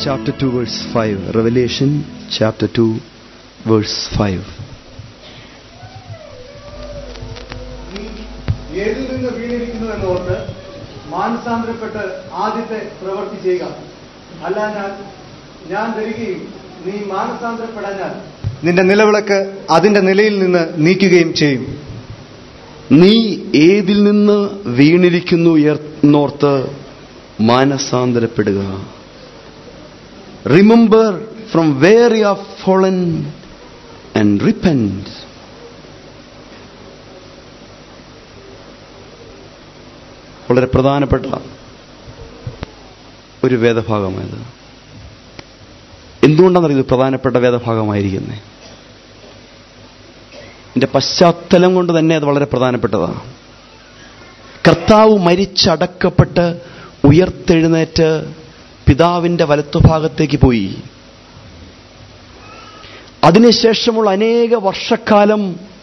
chapter 2, verse 5. Revelation chapter 2, verse 5. നീ ഏതിൽ നിന്ന് വീണിരിക്കുന്നു എന്നോർത്ത് മാനസാന്തരപ്പെട്ട് ആദ്യത്തെ പ്രവൃത്തി ചെയ്യുക അല്ലാഞ്ഞാൽ ഞാൻ വരികയും നീ മാനസാന്തരപ്പെടാഞ്ഞാൽ നിന്റെ നിലവിളക്ക് അതിന്റെ നിലയിൽ നിന്ന് നീക്കുകയും ചെയ്യും നീ ഏതിൽ നിന്ന് വീണിരിക്കുന്നു എന്നോർത്ത് മാനസാന്തരപ്പെടുക remember from where you are fallen and repent വളരെ പ്രധാനപ്പെട്ട ഒരു വേദഭാഗമായത് എന്തുകൊണ്ടാണെന്നറിയത് പ്രധാനപ്പെട്ട വേദഭാഗമായിരിക്കുന്നത് എന്റെ പശ്ചാത്തലം കൊണ്ട് തന്നെ അത് വളരെ പ്രധാനപ്പെട്ടതാണ് കർത്താവ് മരിച്ചടക്കപ്പെട്ട് ഉയർത്തെഴുന്നേറ്റ് പിതാവിന്റെ വലത്തുഭാഗത്തേക്ക് പോയി അതിനുശേഷമുള്ള അനേക വർഷക്കാലം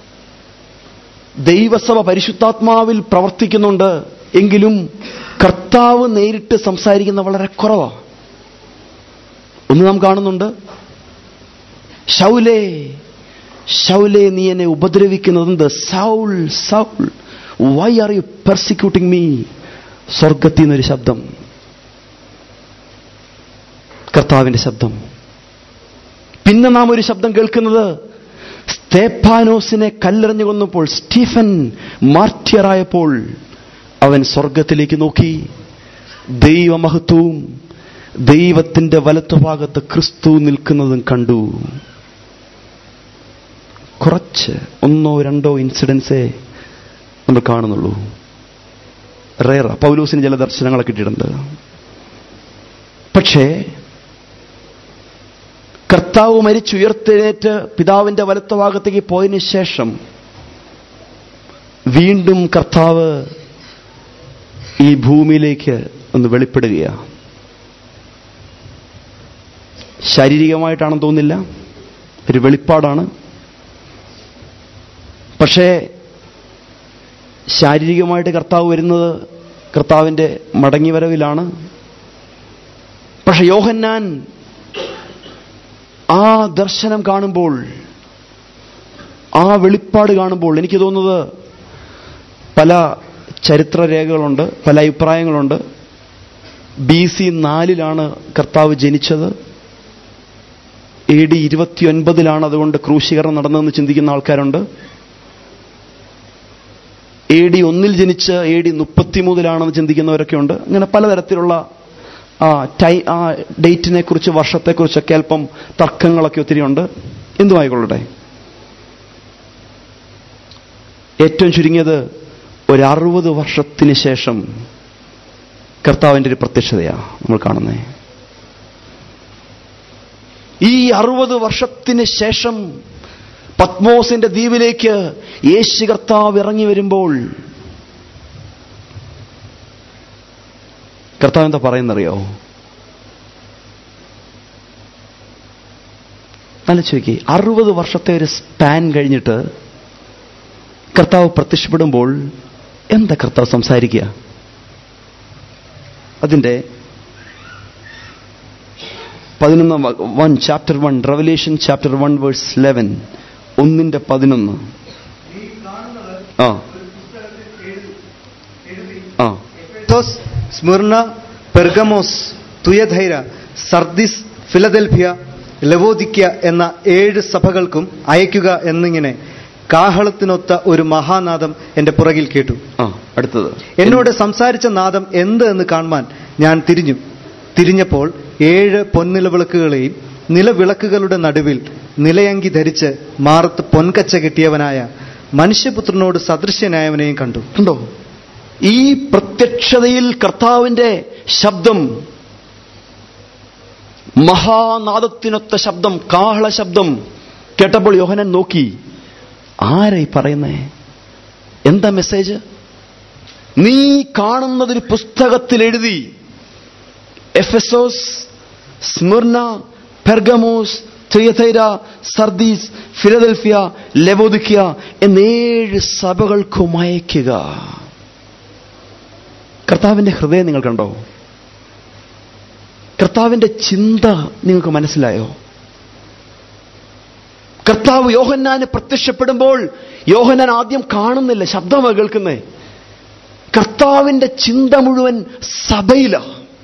ദൈവസഭ പരിശുദ്ധാത്മാവിൽ പ്രവർത്തിക്കുന്നുണ്ട് എങ്കിലും കർത്താവ് നേരിട്ട് സംസാരിക്കുന്ന വളരെ കുറവാണ് ഒന്ന് നാം കാണുന്നുണ്ട് ശൗലേ ശൗലേ നീ എന്നെ ഉപദ്രവിക്കുന്നത് Saul Saul why are you persecuting me സ്വർഗത്തിൽ നിന്നൊരു ശബ്ദം കർത്താവിന്റെ ശബ്ദം പിന്നെ നാം ഒരു ശബ്ദം കേൾക്കുന്നത് സ്തേപ്പാനോസിനെ കല്ലെറിഞ്ഞു കൊന്നപ്പോൾ സ്റ്റീഫൻ മാർട്ടിയറായപ്പോൾ അവൻ സ്വർഗത്തിലേക്ക് നോക്കി ദൈവമഹത്വവും ദൈവത്തിന്റെ വലത്തുഭാഗത്ത് ക്രിസ്തു നിൽക്കുന്നതും കണ്ടു കുറച്ച് ഒന്നോ രണ്ടോ ഇൻസിഡൻസേ നമ്മൾ കാണുന്നുള്ളൂ റേറ പൗലൂസിന് ചില ദർശനങ്ങളൊക്കെ കിട്ടിയിട്ടുണ്ട് പക്ഷേ കർത്താവ് മരിച്ചുയർത്തെഴുന്നേറ്റ് പിതാവിന്റെ വലത്തുഭാഗത്തേക്ക് പോയതിനു ശേഷം വീണ്ടും കർത്താവ് ഈ ഭൂമിയിലേക്ക് ഒന്ന് വെളിപ്പെടുകയാണ് ശാരീരികമായിട്ടാണെന്ന് തോന്നില്ല ഒരു വെളിപ്പാടാണ് പക്ഷേ ശാരീരികമായിട്ട് കർത്താവ് വരുന്നത് കർത്താവിൻ്റെ മടങ്ങിവരവിലാണ് പക്ഷെ യോഹന്നാൻ ആ ദർശനം കാണുമ്പോൾ ആ വെളിപ്പാട് കാണുമ്പോൾ എനിക്ക് തോന്നുന്നത് പല ചരിത്രരേഖകളുണ്ട് പല അഭിപ്രായങ്ങളുണ്ട് ബി സി നാലിലാണ് കർത്താവ് ജനിച്ചത് എ ഡി ഇരുപത്തിയൊൻപതിലാണ് അതുകൊണ്ട് ക്രൂശീകരണം നടന്നതെന്ന് ചിന്തിക്കുന്ന ആൾക്കാരുണ്ട് എ ഡി ഒന്നിൽ ജനിച്ച് എ ഡി മുപ്പത്തിമൂന്നിലാണെന്ന് ചിന്തിക്കുന്നവരൊക്കെ ഉണ്ട് അങ്ങനെ പലതരത്തിലുള്ള ആ ടൈ ആ ഡേറ്റിനെ കുറിച്ച് വർഷത്തെക്കുറിച്ചൊക്കെ അല്പം തർക്കങ്ങളൊക്കെ ഒത്തിരി ഉണ്ട് എന്തുമായിക്കൊള്ളട്ടെ ഏറ്റവും ചുരുങ്ങിയത് ഒരു അറുപത് വർഷത്തിന് ശേഷം കർത്താവിൻ്റെ ഒരു പ്രത്യക്ഷതയാണ് നമ്മൾ കാണുന്നത് ഈ അറുപത് വർഷത്തിന് ശേഷം പത്മോസിന്റെ ദ്വീപിലേക്ക് യേശു കർത്താവ് ഇറങ്ങി വരുമ്പോൾ കർത്താവ് എന്താ പറയുന്നറിയോ നല്ല ചോദിക്കേ അറുപത് വർഷത്തെ ഒരു സ്പാൻ കഴിഞ്ഞിട്ട് കർത്താവ് പ്രത്യക്ഷപ്പെടുമ്പോൾ എന്താ കർത്താവ് സംസാരിക്കുക അതിൻ്റെ പതിനൊന്നാം one chapter one revelation chapter one verse eleven ഒന്നിന്റെ പതിനൊന്ന് നീ കാണുന്നത് ആ ഒരു പുസ്തകത്തിൽ എഴുതി എഴുതി ആ Ephesus, Smyrna Pergamos Thyatira Sardis Philadelphia Laodicea എന്ന ഏഴ് സഭകൾക്കും അയക്കുക എന്നിങ്ങനെ കാഹളത്തിനൊത്ത ഒരു മഹാനാദം എന്റെ പുറകിൽ കേട്ടു ആ അടുത്തത് എന്നോട് സംസാരിച്ച നാദം എന്ത് എന്ന് കാണുവാൻ ഞാൻ തിരിഞ്ഞു തിരിഞ്ഞപ്പോൾ ഏഴ് പൊൻനിലവിളക്കുകളെയും നിലവിളക്കുകളുടെ നടുവിൽ നിലയങ്കി ധരിച്ച് മാറത്ത് പൊൻകച്ച കെട്ടിയവനായ മനുഷ്യപുത്രനോട് സദൃശ്യനായവനെയും കണ്ടു കണ്ടോ ഈ പ്രത്യക്ഷതയിൽ കർത്താവിന്റെ ശബ്ദം മഹാനാദത്തിനൊത്ത ശബ്ദം കാഹള ശബ്ദം കേട്ടപ്പോൾ യോഹനൻ നോക്കി ആരായി പറയുന്നേ എന്താ മെസ്സേജ് നീ കാണുന്നതൊരു പുസ്തകത്തിൽ എഴുതി Ephesus Smyrna Pergamos Thyatira Sardis Philadelphia Laodicea എന്നേഴ് സഭകൾക്കും അയക്കുക കർത്താവിന്റെ ഹൃദയം നിങ്ങൾ കണ്ടോ കർത്താവിന്റെ ചിന്ത നിങ്ങൾക്ക് മനസ്സിലായോ കർത്താവ് യോഹന്നാന് പ്രത്യക്ഷപ്പെടുമ്പോൾ യോഹന്നാൻ ആദ്യം കാണുന്നില്ല ശബ്ദമാണ് കേൾക്കുന്നേ കർത്താവിന്റെ ചിന്ത മുഴുവൻ സഭയില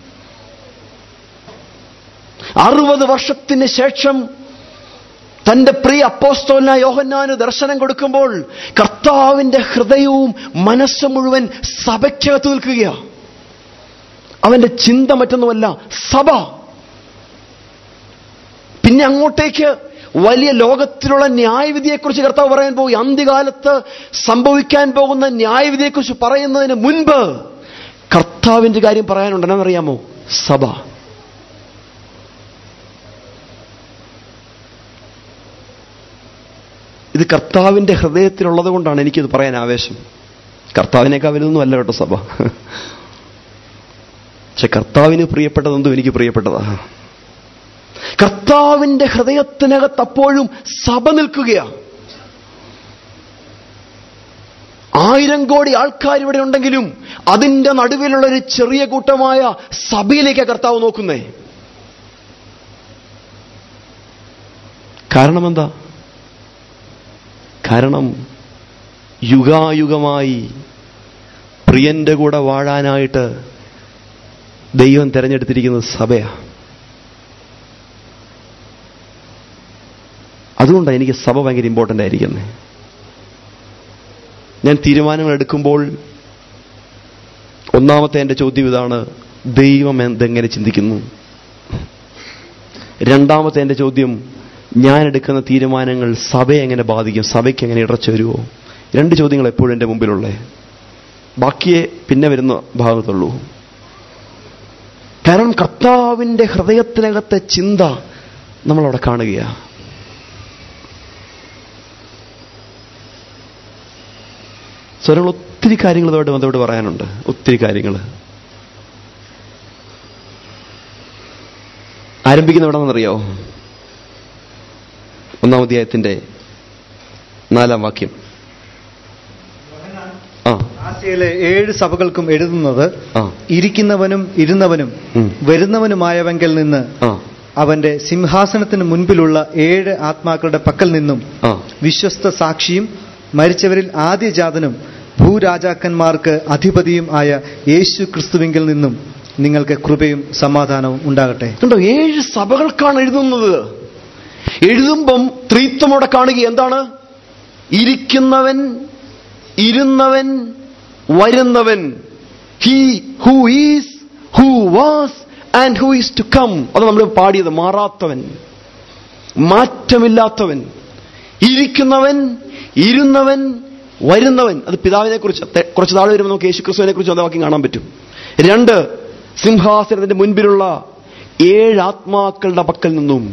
അറുപത് വർഷത്തിന് ശേഷം തന്റെ പ്രിയ അപ്പോസ്തോലിന യോഹന്നാന് ദർശനം കൊടുക്കുമ്പോൾ കർത്താവിന്റെ ഹൃദയവും മനസ്സും മുഴുവൻ സഭയ്ക്കകത്ത് നിൽക്കുകയാ അവന്റെ ചിന്ത മറ്റൊന്നുമല്ല സഭ പിന്നെ അങ്ങോട്ടേക്ക് വലിയ ലോകത്തിലുള്ള ന്യായവിധിയെക്കുറിച്ച് കർത്താവ് പറയാൻ പോയി അന്ത്യകാലത്ത് സംഭവിക്കാൻ പോകുന്ന ന്യായവിധിയെക്കുറിച്ച് പറയുന്നതിന് മുൻപ് കർത്താവിന്റെ കാര്യം പറയാനുണ്ടെന്നറിയാമോ സഭ ഇത് കർത്താവിന്റെ ഹൃദയത്തിലുള്ളത് കൊണ്ടാണ് എനിക്കിത് പറയാൻ ആവേശം കർത്താവിനേക്കാൾ വലുതൊന്നും അല്ല കേട്ടോ സഭ പക്ഷെ കർത്താവിന് പ്രിയപ്പെട്ടതെന്തും എനിക്ക് പ്രിയപ്പെട്ടതാ കർത്താവിന്റെ ഹൃദയത്തിനകത്ത് അപ്പോഴും സഭ നിൽക്കുകയാണ് ആയിരം കോടി ആൾക്കാർ ഇവിടെ ഉണ്ടെങ്കിലും അതിന്റെ നടുവിലുള്ള ഒരു ചെറിയ കൂട്ടമായ സഭയിലേക്ക് കർത്താവ് നോക്കുന്നേ കാരണം എന്താ കാരണം യുഗായുഗമായി പ്രിയന്റെ കൂടെ വാഴാനായിട്ട് ദൈവം തിരഞ്ഞെടുത്തിരിക്കുന്നത് സഭയാണ് അതുകൊണ്ടാണ് എനിക്ക് സഭ ഭയങ്കര ഇമ്പോർട്ടൻ്റ് ആയിരിക്കുന്നത് ഞാൻ തീരുമാനങ്ങൾ എടുക്കുമ്പോൾ ഒന്നാമത്തെ എൻ്റെ ചോദ്യം ഇതാണ് ദൈവം എന്തെങ്ങനെ ചിന്തിക്കുന്നു രണ്ടാമത്തെ എൻ്റെ ചോദ്യം ഞാൻ എടുക്കുന്ന തീരുമാനങ്ങൾ സഭയെ എങ്ങനെ ബാധിക്കും സഭയ്ക്ക് എങ്ങനെ ഇടച്ചു വരുമോ രണ്ട് ചോദ്യങ്ങൾ എപ്പോഴും എൻ്റെ മുമ്പിലുള്ളേ ബാക്കിയെ പിന്നെ വരുന്ന ഭാഗത്തുള്ളൂ കാരണം കർത്താവിൻ്റെ ഹൃദയത്തിനകത്തെ ചിന്ത നമ്മളവിടെ കാണുകയാണ് സ്വരങ്ങൾ ഒത്തിരി കാര്യങ്ങൾ ഇതോട് അതോട് പറയാനുണ്ട് ഒത്തിരി കാര്യങ്ങൾ ആരംഭിക്കുന്ന എവിടെയെന്നറിയോ ഒന്നാം അധ്യായത്തിന്റെ നാലാം വാക്യം ആ ആസിയയിലെ ഏഴ് സഭകൾക്കും എഴുതുന്നത് ആ ഇരിക്കുന്നവനും ഇരുന്നവനും ഉം. വരുന്നവനുമായവങ്കിൽ നിന്ന് ആ അവന്റെ സിംഹാസനത്തിന് മുൻപിലുള്ള ഏഴ് ആത്മാക്കളുടെ പക്കൽ നിന്നും ആ വിശ്വസ്ത സാക്ഷിയും മരിച്ചവരിൽ ആദ്യജാതനും ഭൂരാജാക്കന്മാർക്ക് അധിപതിയും ആയ യേശു ക്രിസ്തുവിങ്കിൽ നിന്നും നിങ്ങൾക്ക് കൃപയും സമാധാനവും ഉണ്ടാകട്ടെ കണ്ടോ ഏഴ് സഭകൾക്കാണ് എഴുതുന്നത് എഴുതുമ്പം ത്രീത്വം അവിടെ കാണുക എന്താണ് ഇരിക്കുന്നവൻ ഇരുന്നവൻ വരുന്നവൻ he who is who was and who is to come അത് നമ്മൾ പാടിയത് മാറാത്തവൻ മാറ്റമില്ലാത്തവൻ ഇരിക്കുന്നവൻ ഇരുന്നവൻ വരുന്നവൻ അത് പിതാവിനെ കുറിച്ച് കുറച്ച് നാൾ വരുമ്പോൾ നമുക്ക് യേശു ക്രിസ്തുവിനെ കുറിച്ച് അത് വാക്യം കാണാൻ പറ്റും രണ്ട് സിംഹാസനത്തിന്റെ മുൻപിലുള്ള ഏഴ് ആത്മാക്കളുടെ പക്കൽ നിന്നും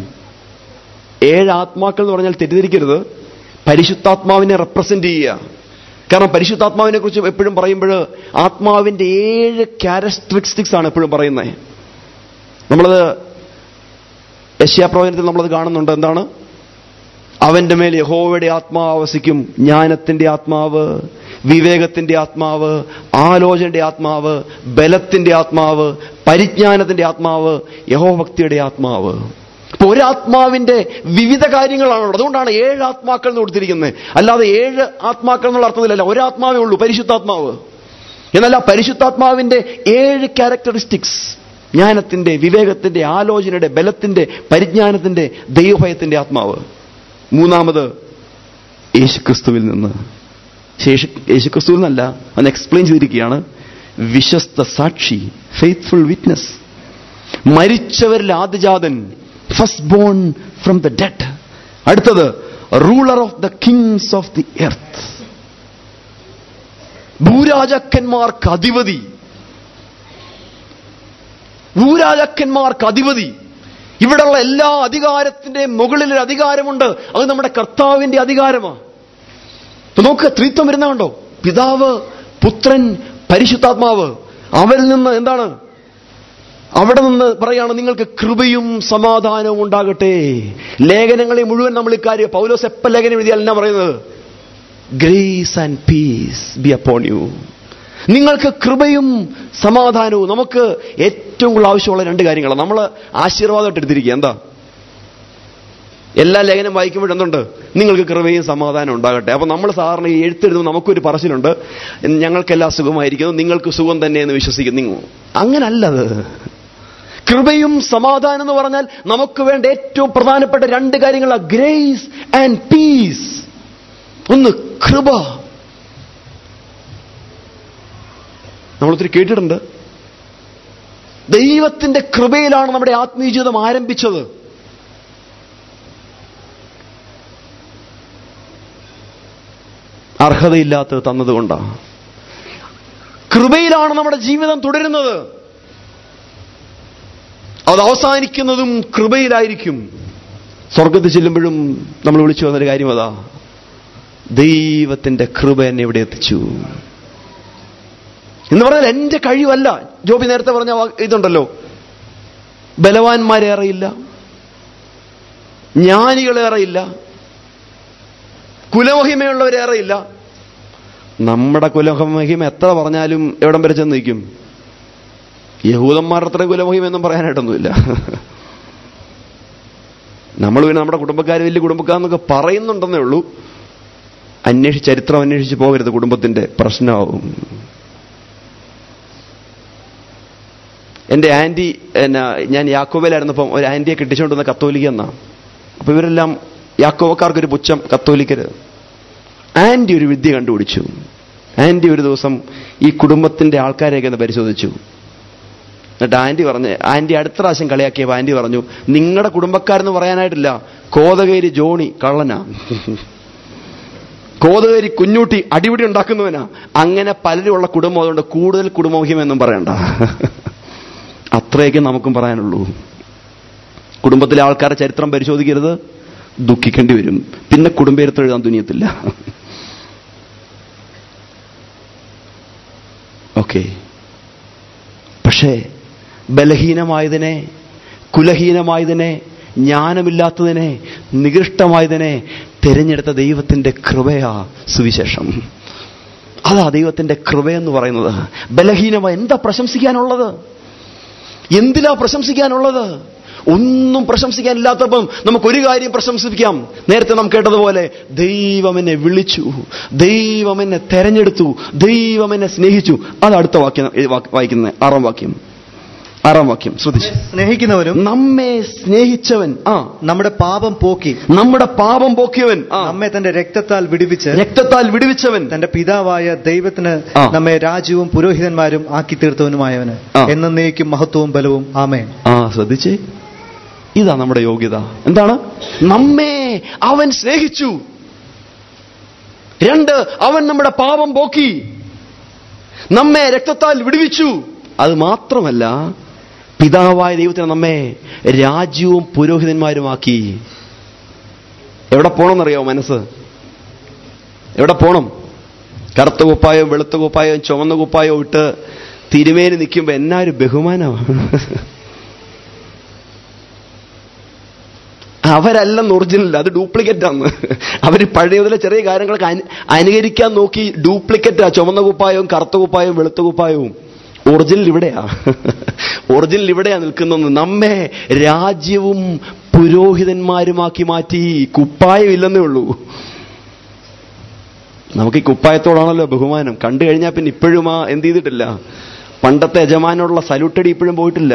ഏഴ് ആത്മാക്കൾ എന്ന് പറഞ്ഞാൽ തെറ്റിദ്ധരിക്കരുത് പരിശുദ്ധാത്മാവിനെ റെപ്രസെന്റ് ചെയ്യുക കാരണം പരിശുദ്ധാത്മാവിനെ കുറിച്ച് എപ്പോഴും പറയുമ്പോൾ ആത്മാവിന്റെ ഏഴ് ക്യാരക്ടറിസ്റ്റിക്സ് ആണ് എപ്പോഴും പറയുന്നത് നമ്മളത് യശ്യാപ്രവചനത്തിൽ നമ്മളത് കാണുന്നുണ്ട് എന്താണ് അവന്റെ മേൽ യഹോവയുടെ ആത്മാവ് വസിക്കും ജ്ഞാനത്തിന്റെ ആത്മാവ് വിവേകത്തിന്റെ ആത്മാവ് ആലോചനയുടെ ആത്മാവ് ബലത്തിന്റെ ആത്മാവ് പരിജ്ഞാനത്തിന്റെ ആത്മാവ് യഹോഭക്തിയുടെ ആത്മാവ് അപ്പൊ ഒരാത്മാവിന്റെ വിവിധ കാര്യങ്ങളാണ് ഉള്ളത്. അതുകൊണ്ടാണ് ഏഴ് ആത്മാക്കൾ എന്ന് കൊടുത്തിരിക്കുന്നത് അല്ലാതെ ഏഴ് ആത്മാക്കൾ എന്നുള്ള അർത്ഥത്തിലല്ല ഒരാത്മാവേ ഉള്ളൂ പരിശുദ്ധാത്മാവ് എന്നാൽ ആ പരിശുദ്ധാത്മാവിന്റെ ഏഴ് ക്യാരക്ടറിസ്റ്റിക്സ് ജ്ഞാനത്തിന്റെ വിവേകത്തിന്റെ ആലോചനയുടെ ബലത്തിന്റെ പരിജ്ഞാനത്തിന്റെ ദൈവഭയത്തിന്റെ ആത്മാവ് മൂന്നാമത് യേശുക്രിസ്തുവിൽ നിന്ന് ശേഷ യേശുക്രിസ്തുവിൽ നിന്നല്ല അന്ന് എക്സ്പ്ലെയിൻ ചെയ്തിരിക്കുകയാണ് വിശ്വസ്ത സാക്ഷി ഫെയ്ത്ത്ഫുൾ വിറ്റ്നസ് മരിച്ചവരിൽ ആദ്യജാതൻ first born from the dead അടുത്തത് ruler of the kings of the earth ഭൂരാജാക്കന്മാർക്ക് അധിപതി ഭൂരാജാക്കന്മാർക്ക് അധിപതി ഇവിടെയുള്ള എല്ലാ അധികാരത്തിന്റെ മുകളിൽ ഒരു അധികാരമുണ്ട് അത് നമ്മുടെ കർത്താവിന്റെ അധികാരമാണ് ഇപ്പൊ നോക്ക് ത്രിത്വം വരുന്ന കണ്ടോ പിതാവ് പുത്രൻ പരിശുദ്ധാത്മാവ് അവരിൽ നിന്ന് എന്താണ് അവിടെ നിന്ന് പറയാണ് നിങ്ങൾക്ക് കൃപയും സമാധാനവും ഉണ്ടാകട്ടെ ലേഖനങ്ങളെ മുഴുവൻ നമ്മൾ ഇക്കാര്യം പൗലോസ് എപ്പ ലേഖനം എഴുതിയാൽ എന്നാ പറയുന്നത് grace and peace be upon you നിങ്ങൾക്ക് കൃപയും സമാധാനവും നമുക്ക് ഏറ്റവും കൂടുതൽ ആവശ്യമുള്ള രണ്ട് കാര്യങ്ങളാണ് നമ്മൾ ആശീർവാദമായിട്ട് എടുത്തിരിക്കുക എന്താ എല്ലാ ലേഖനം വായിക്കുമ്പോഴും എന്തുണ്ട് നിങ്ങൾക്ക് കൃപയും സമാധാനം ഉണ്ടാകട്ടെ അപ്പൊ നമ്മൾ സാധാരണ ഈ എഴുത്തെഴുതുമ്പോൾ നമുക്കൊരു പറച്ചിലുണ്ട് ഞങ്ങൾക്കെല്ലാം സുഖമായിരിക്കുന്നു നിങ്ങൾക്ക് സുഖം തന്നെ എന്ന് വിശ്വസിക്കുന്നു നിങ്ങൾ അങ്ങനല്ലത് കൃപയും സമാധാനം എന്ന് പറഞ്ഞാൽ നമുക്ക് വേണ്ട ഏറ്റവും പ്രധാനപ്പെട്ട രണ്ട് കാര്യങ്ങളാണ് ഗ്രേസ് ആൻഡ് പീസ് ഒന്ന് കൃപ നമ്മളൊത്തിരി കേട്ടിട്ടുണ്ട് ദൈവത്തിന്റെ കൃപയിലാണ് നമ്മുടെ ആത്മീയ ജീവിതം ആരംഭിച്ചത് അർഹതയില്ലാത്തത് തന്നതുകൊണ്ടാണ് കൃപയിലാണ് നമ്മുടെ ജീവിതം തുടരുന്നത് അത് അവസാനിക്കുന്നതും കൃപയിലായിരിക്കും സ്വർഗത്തിൽ ചെല്ലുമ്പോഴും നമ്മൾ വിളിച്ചു വന്നൊരു കാര്യം അതാ ദൈവത്തിന്റെ കൃപ എന്നെ ഇവിടെ എത്തിച്ചു എന്ന് പറഞ്ഞാൽ എന്റെ കഴിവല്ല ജോബി നേരത്തെ പറഞ്ഞ വാ- ഇതുണ്ടല്ലോ ബലവാന്മാരേറെയില്ല ജ്ഞാനികളേറെയില്ല കുലമഹിമയുള്ളവരേറെയില്ല നമ്മുടെ കുലമഹിമ എത്ര പറഞ്ഞാലും എവിടം വരെ ചെന്ന് നിൽക്കും യഹൂദന്മാരുടെ അത്ര കുലമഹിമെന്നും പറയാനായിട്ടൊന്നുമില്ല നമ്മൾ പിന്നെ നമ്മുടെ കുടുംബക്കാർ വലിയ കുടുംബക്കാരെന്നൊക്കെ പറയുന്നുണ്ടെന്നേ ഉള്ളൂ അന്വേഷിച്ച് ചരിത്രം അന്വേഷിച്ച് പോകരുത് കുടുംബത്തിന്റെ പ്രശ്നമാവും എൻ്റെ ആൻറ്റി എന്നാ ഞാൻ യാക്കോബയിലായിരുന്നപ്പം ഒരു ആൻറ്റിയെ കെട്ടിച്ചുകൊണ്ടുവന്ന കത്തോലിക്ക എന്നാ അപ്പൊ ഇവരെല്ലാം യാക്കോവക്കാർക്കൊരു പുച്ഛം കത്തോലിക്കര് ആൻറ്റി ഒരു വിദ്യ കണ്ടുപിടിച്ചു ആൻറ്റി ഒരു ദിവസം ഈ കുടുംബത്തിന്റെ ആൾക്കാരെയൊക്കെ ഒന്ന് പരിശോധിച്ചു എന്നിട്ട് ആൻറ്റി പറഞ്ഞ് ആൻറ്റി അടുത്ത പ്രാവശ്യം കളിയാക്കിയപ്പോൾ ആൻറ്റി പറഞ്ഞു നിങ്ങളുടെ കുടുംബക്കാരെന്ന് പറയാനായിട്ടില്ല കോതകേരി ജോണി കള്ളനാ കോതകേരി കുഞ്ഞൂട്ടി അടിപിടി ഉണ്ടാക്കുന്നവനാ അങ്ങനെ പലരുമുള്ള കുടുംബം അതുകൊണ്ട് കൂടുതൽ കുടുംബമഹിമെന്നും പറയണ്ട അത്രയൊക്കെ നമുക്കും പറയാനുള്ളൂ കുടുംബത്തിലെ ആൾക്കാരുടെ ചരിത്രം പരിശോധിക്കരുത് ദുഃഖിക്കേണ്ടി വരും പിന്നെ കുടുംബേരത്ത് എഴുതാൻ തുനിയത്തില്ല ഓക്കെ പക്ഷേ ബലഹീനമായതിനെ കുലഹീനമായതിനെ ജ്ഞാനമില്ലാത്തതിനെ നികൃഷ്ടമായതിനെ തിരഞ്ഞെടുത്ത ദൈവത്തിന്റെ കൃപയാ സുവിശേഷം അതാ ദൈവത്തിന്റെ കൃപയെന്ന് പറയുന്നത് ബലഹീനമായി എന്താ പ്രശംസിക്കാനുള്ളത് എന്തിലാ പ്രശംസിക്കാനുള്ളത് ഒന്നും പ്രശംസിക്കാനില്ലാത്തപ്പം നമുക്കൊരു കാര്യം പ്രശംസിക്കാം നേരത്തെ നാം കേട്ടതുപോലെ ദൈവം എന്നെ വിളിച്ചു ദൈവം എന്നെ തെരഞ്ഞെടുത്തു ദൈവം എന്നെ സ്നേഹിച്ചു അത് അടുത്ത വാക്യം വായിക്കുന്നത് ആറാം വാക്യം ആറാം വാക്യം ശ്രദ്ധിച്ചു സ്നേഹിക്കുന്നവനും നമ്മെ സ്നേഹിച്ചവൻ ആ നമ്മുടെ പാപം പോക്കി നമ്മുടെ പാപം പോക്കിയവൻ ആ നമ്മെ തന്റെ രക്തത്താൽ വിടുവിച്ച് രക്തത്താൽ വിടുവിച്ചവൻ തന്റെ പിതാവായ ദൈവത്തിന് ആ. നമ്മെ രാജ്യവും പുരോഹിതന്മാരും ആക്കി തീർത്തവനുമായവന് ആ. എന്നേക്കും മഹത്വവും ബലവും ആമേൻ ആ ശ്രദ്ധിച്ചേ ഇതാ നമ്മുടെ യോഗ്യത എന്താണ് നമ്മെ അവൻ സ്നേഹിച്ചു രണ്ട് അവൻ നമ്മുടെ പാപം പോക്കി നമ്മെ രക്തത്താൽ വിടുവിച്ചു അത് മാത്രമല്ല പിതാവായ ദൈവത്തിന് നമ്മെ രാജ്യവും പുരോഹിതന്മാരുമാക്കി എവിടെ പോണമെന്നറിയാമോ മനസ്സ് എവിടെ പോണം കറുത്ത കുപ്പായോ വെളുത്ത കുപ്പായോ ചുവന്ന കുപ്പായോ ഇട്ട് തിരുമേനി നിൽക്കുമ്പോ എന്നാ ഒരു ബഹുമാനമാണ് അവരല്ലെന്ന് ഒറിജിനൽ അത് ഡ്യൂപ്ലിക്കേറ്റ് ആണ് അവർ പഴയതിലെ ചെറിയ കാര്യങ്ങളൊക്കെ അനു- അനുകരിക്കാൻ നോക്കി ഡ്യൂപ്ലിക്കേറ്റാ ചുമന്ന കുപ്പായവും കറുത്ത കുപ്പായവും വെളുത്ത കുപ്പായവും ഒറിജിനൽ ഇവിടെയാ ഒറിജിനൽ ഇവിടെയാ നിൽക്കുന്നത് നമ്മെ രാജ്യവും പുരോഹിതന്മാരുമാക്കി മാറ്റി കുപ്പായം ഇല്ലെന്നേ ഉള്ളൂ നമുക്ക് ഈ കുപ്പായത്തോടാണല്ലോ ബഹുമാനം കണ്ടു കഴിഞ്ഞാൽ പിന്നെ ഇപ്പോഴും ആ എന്ത് ചെയ്തിട്ടില്ല പണ്ടത്തെ യജമാനോടുള്ള സല്യൂട്ടടി ഇപ്പോഴും പോയിട്ടില്ല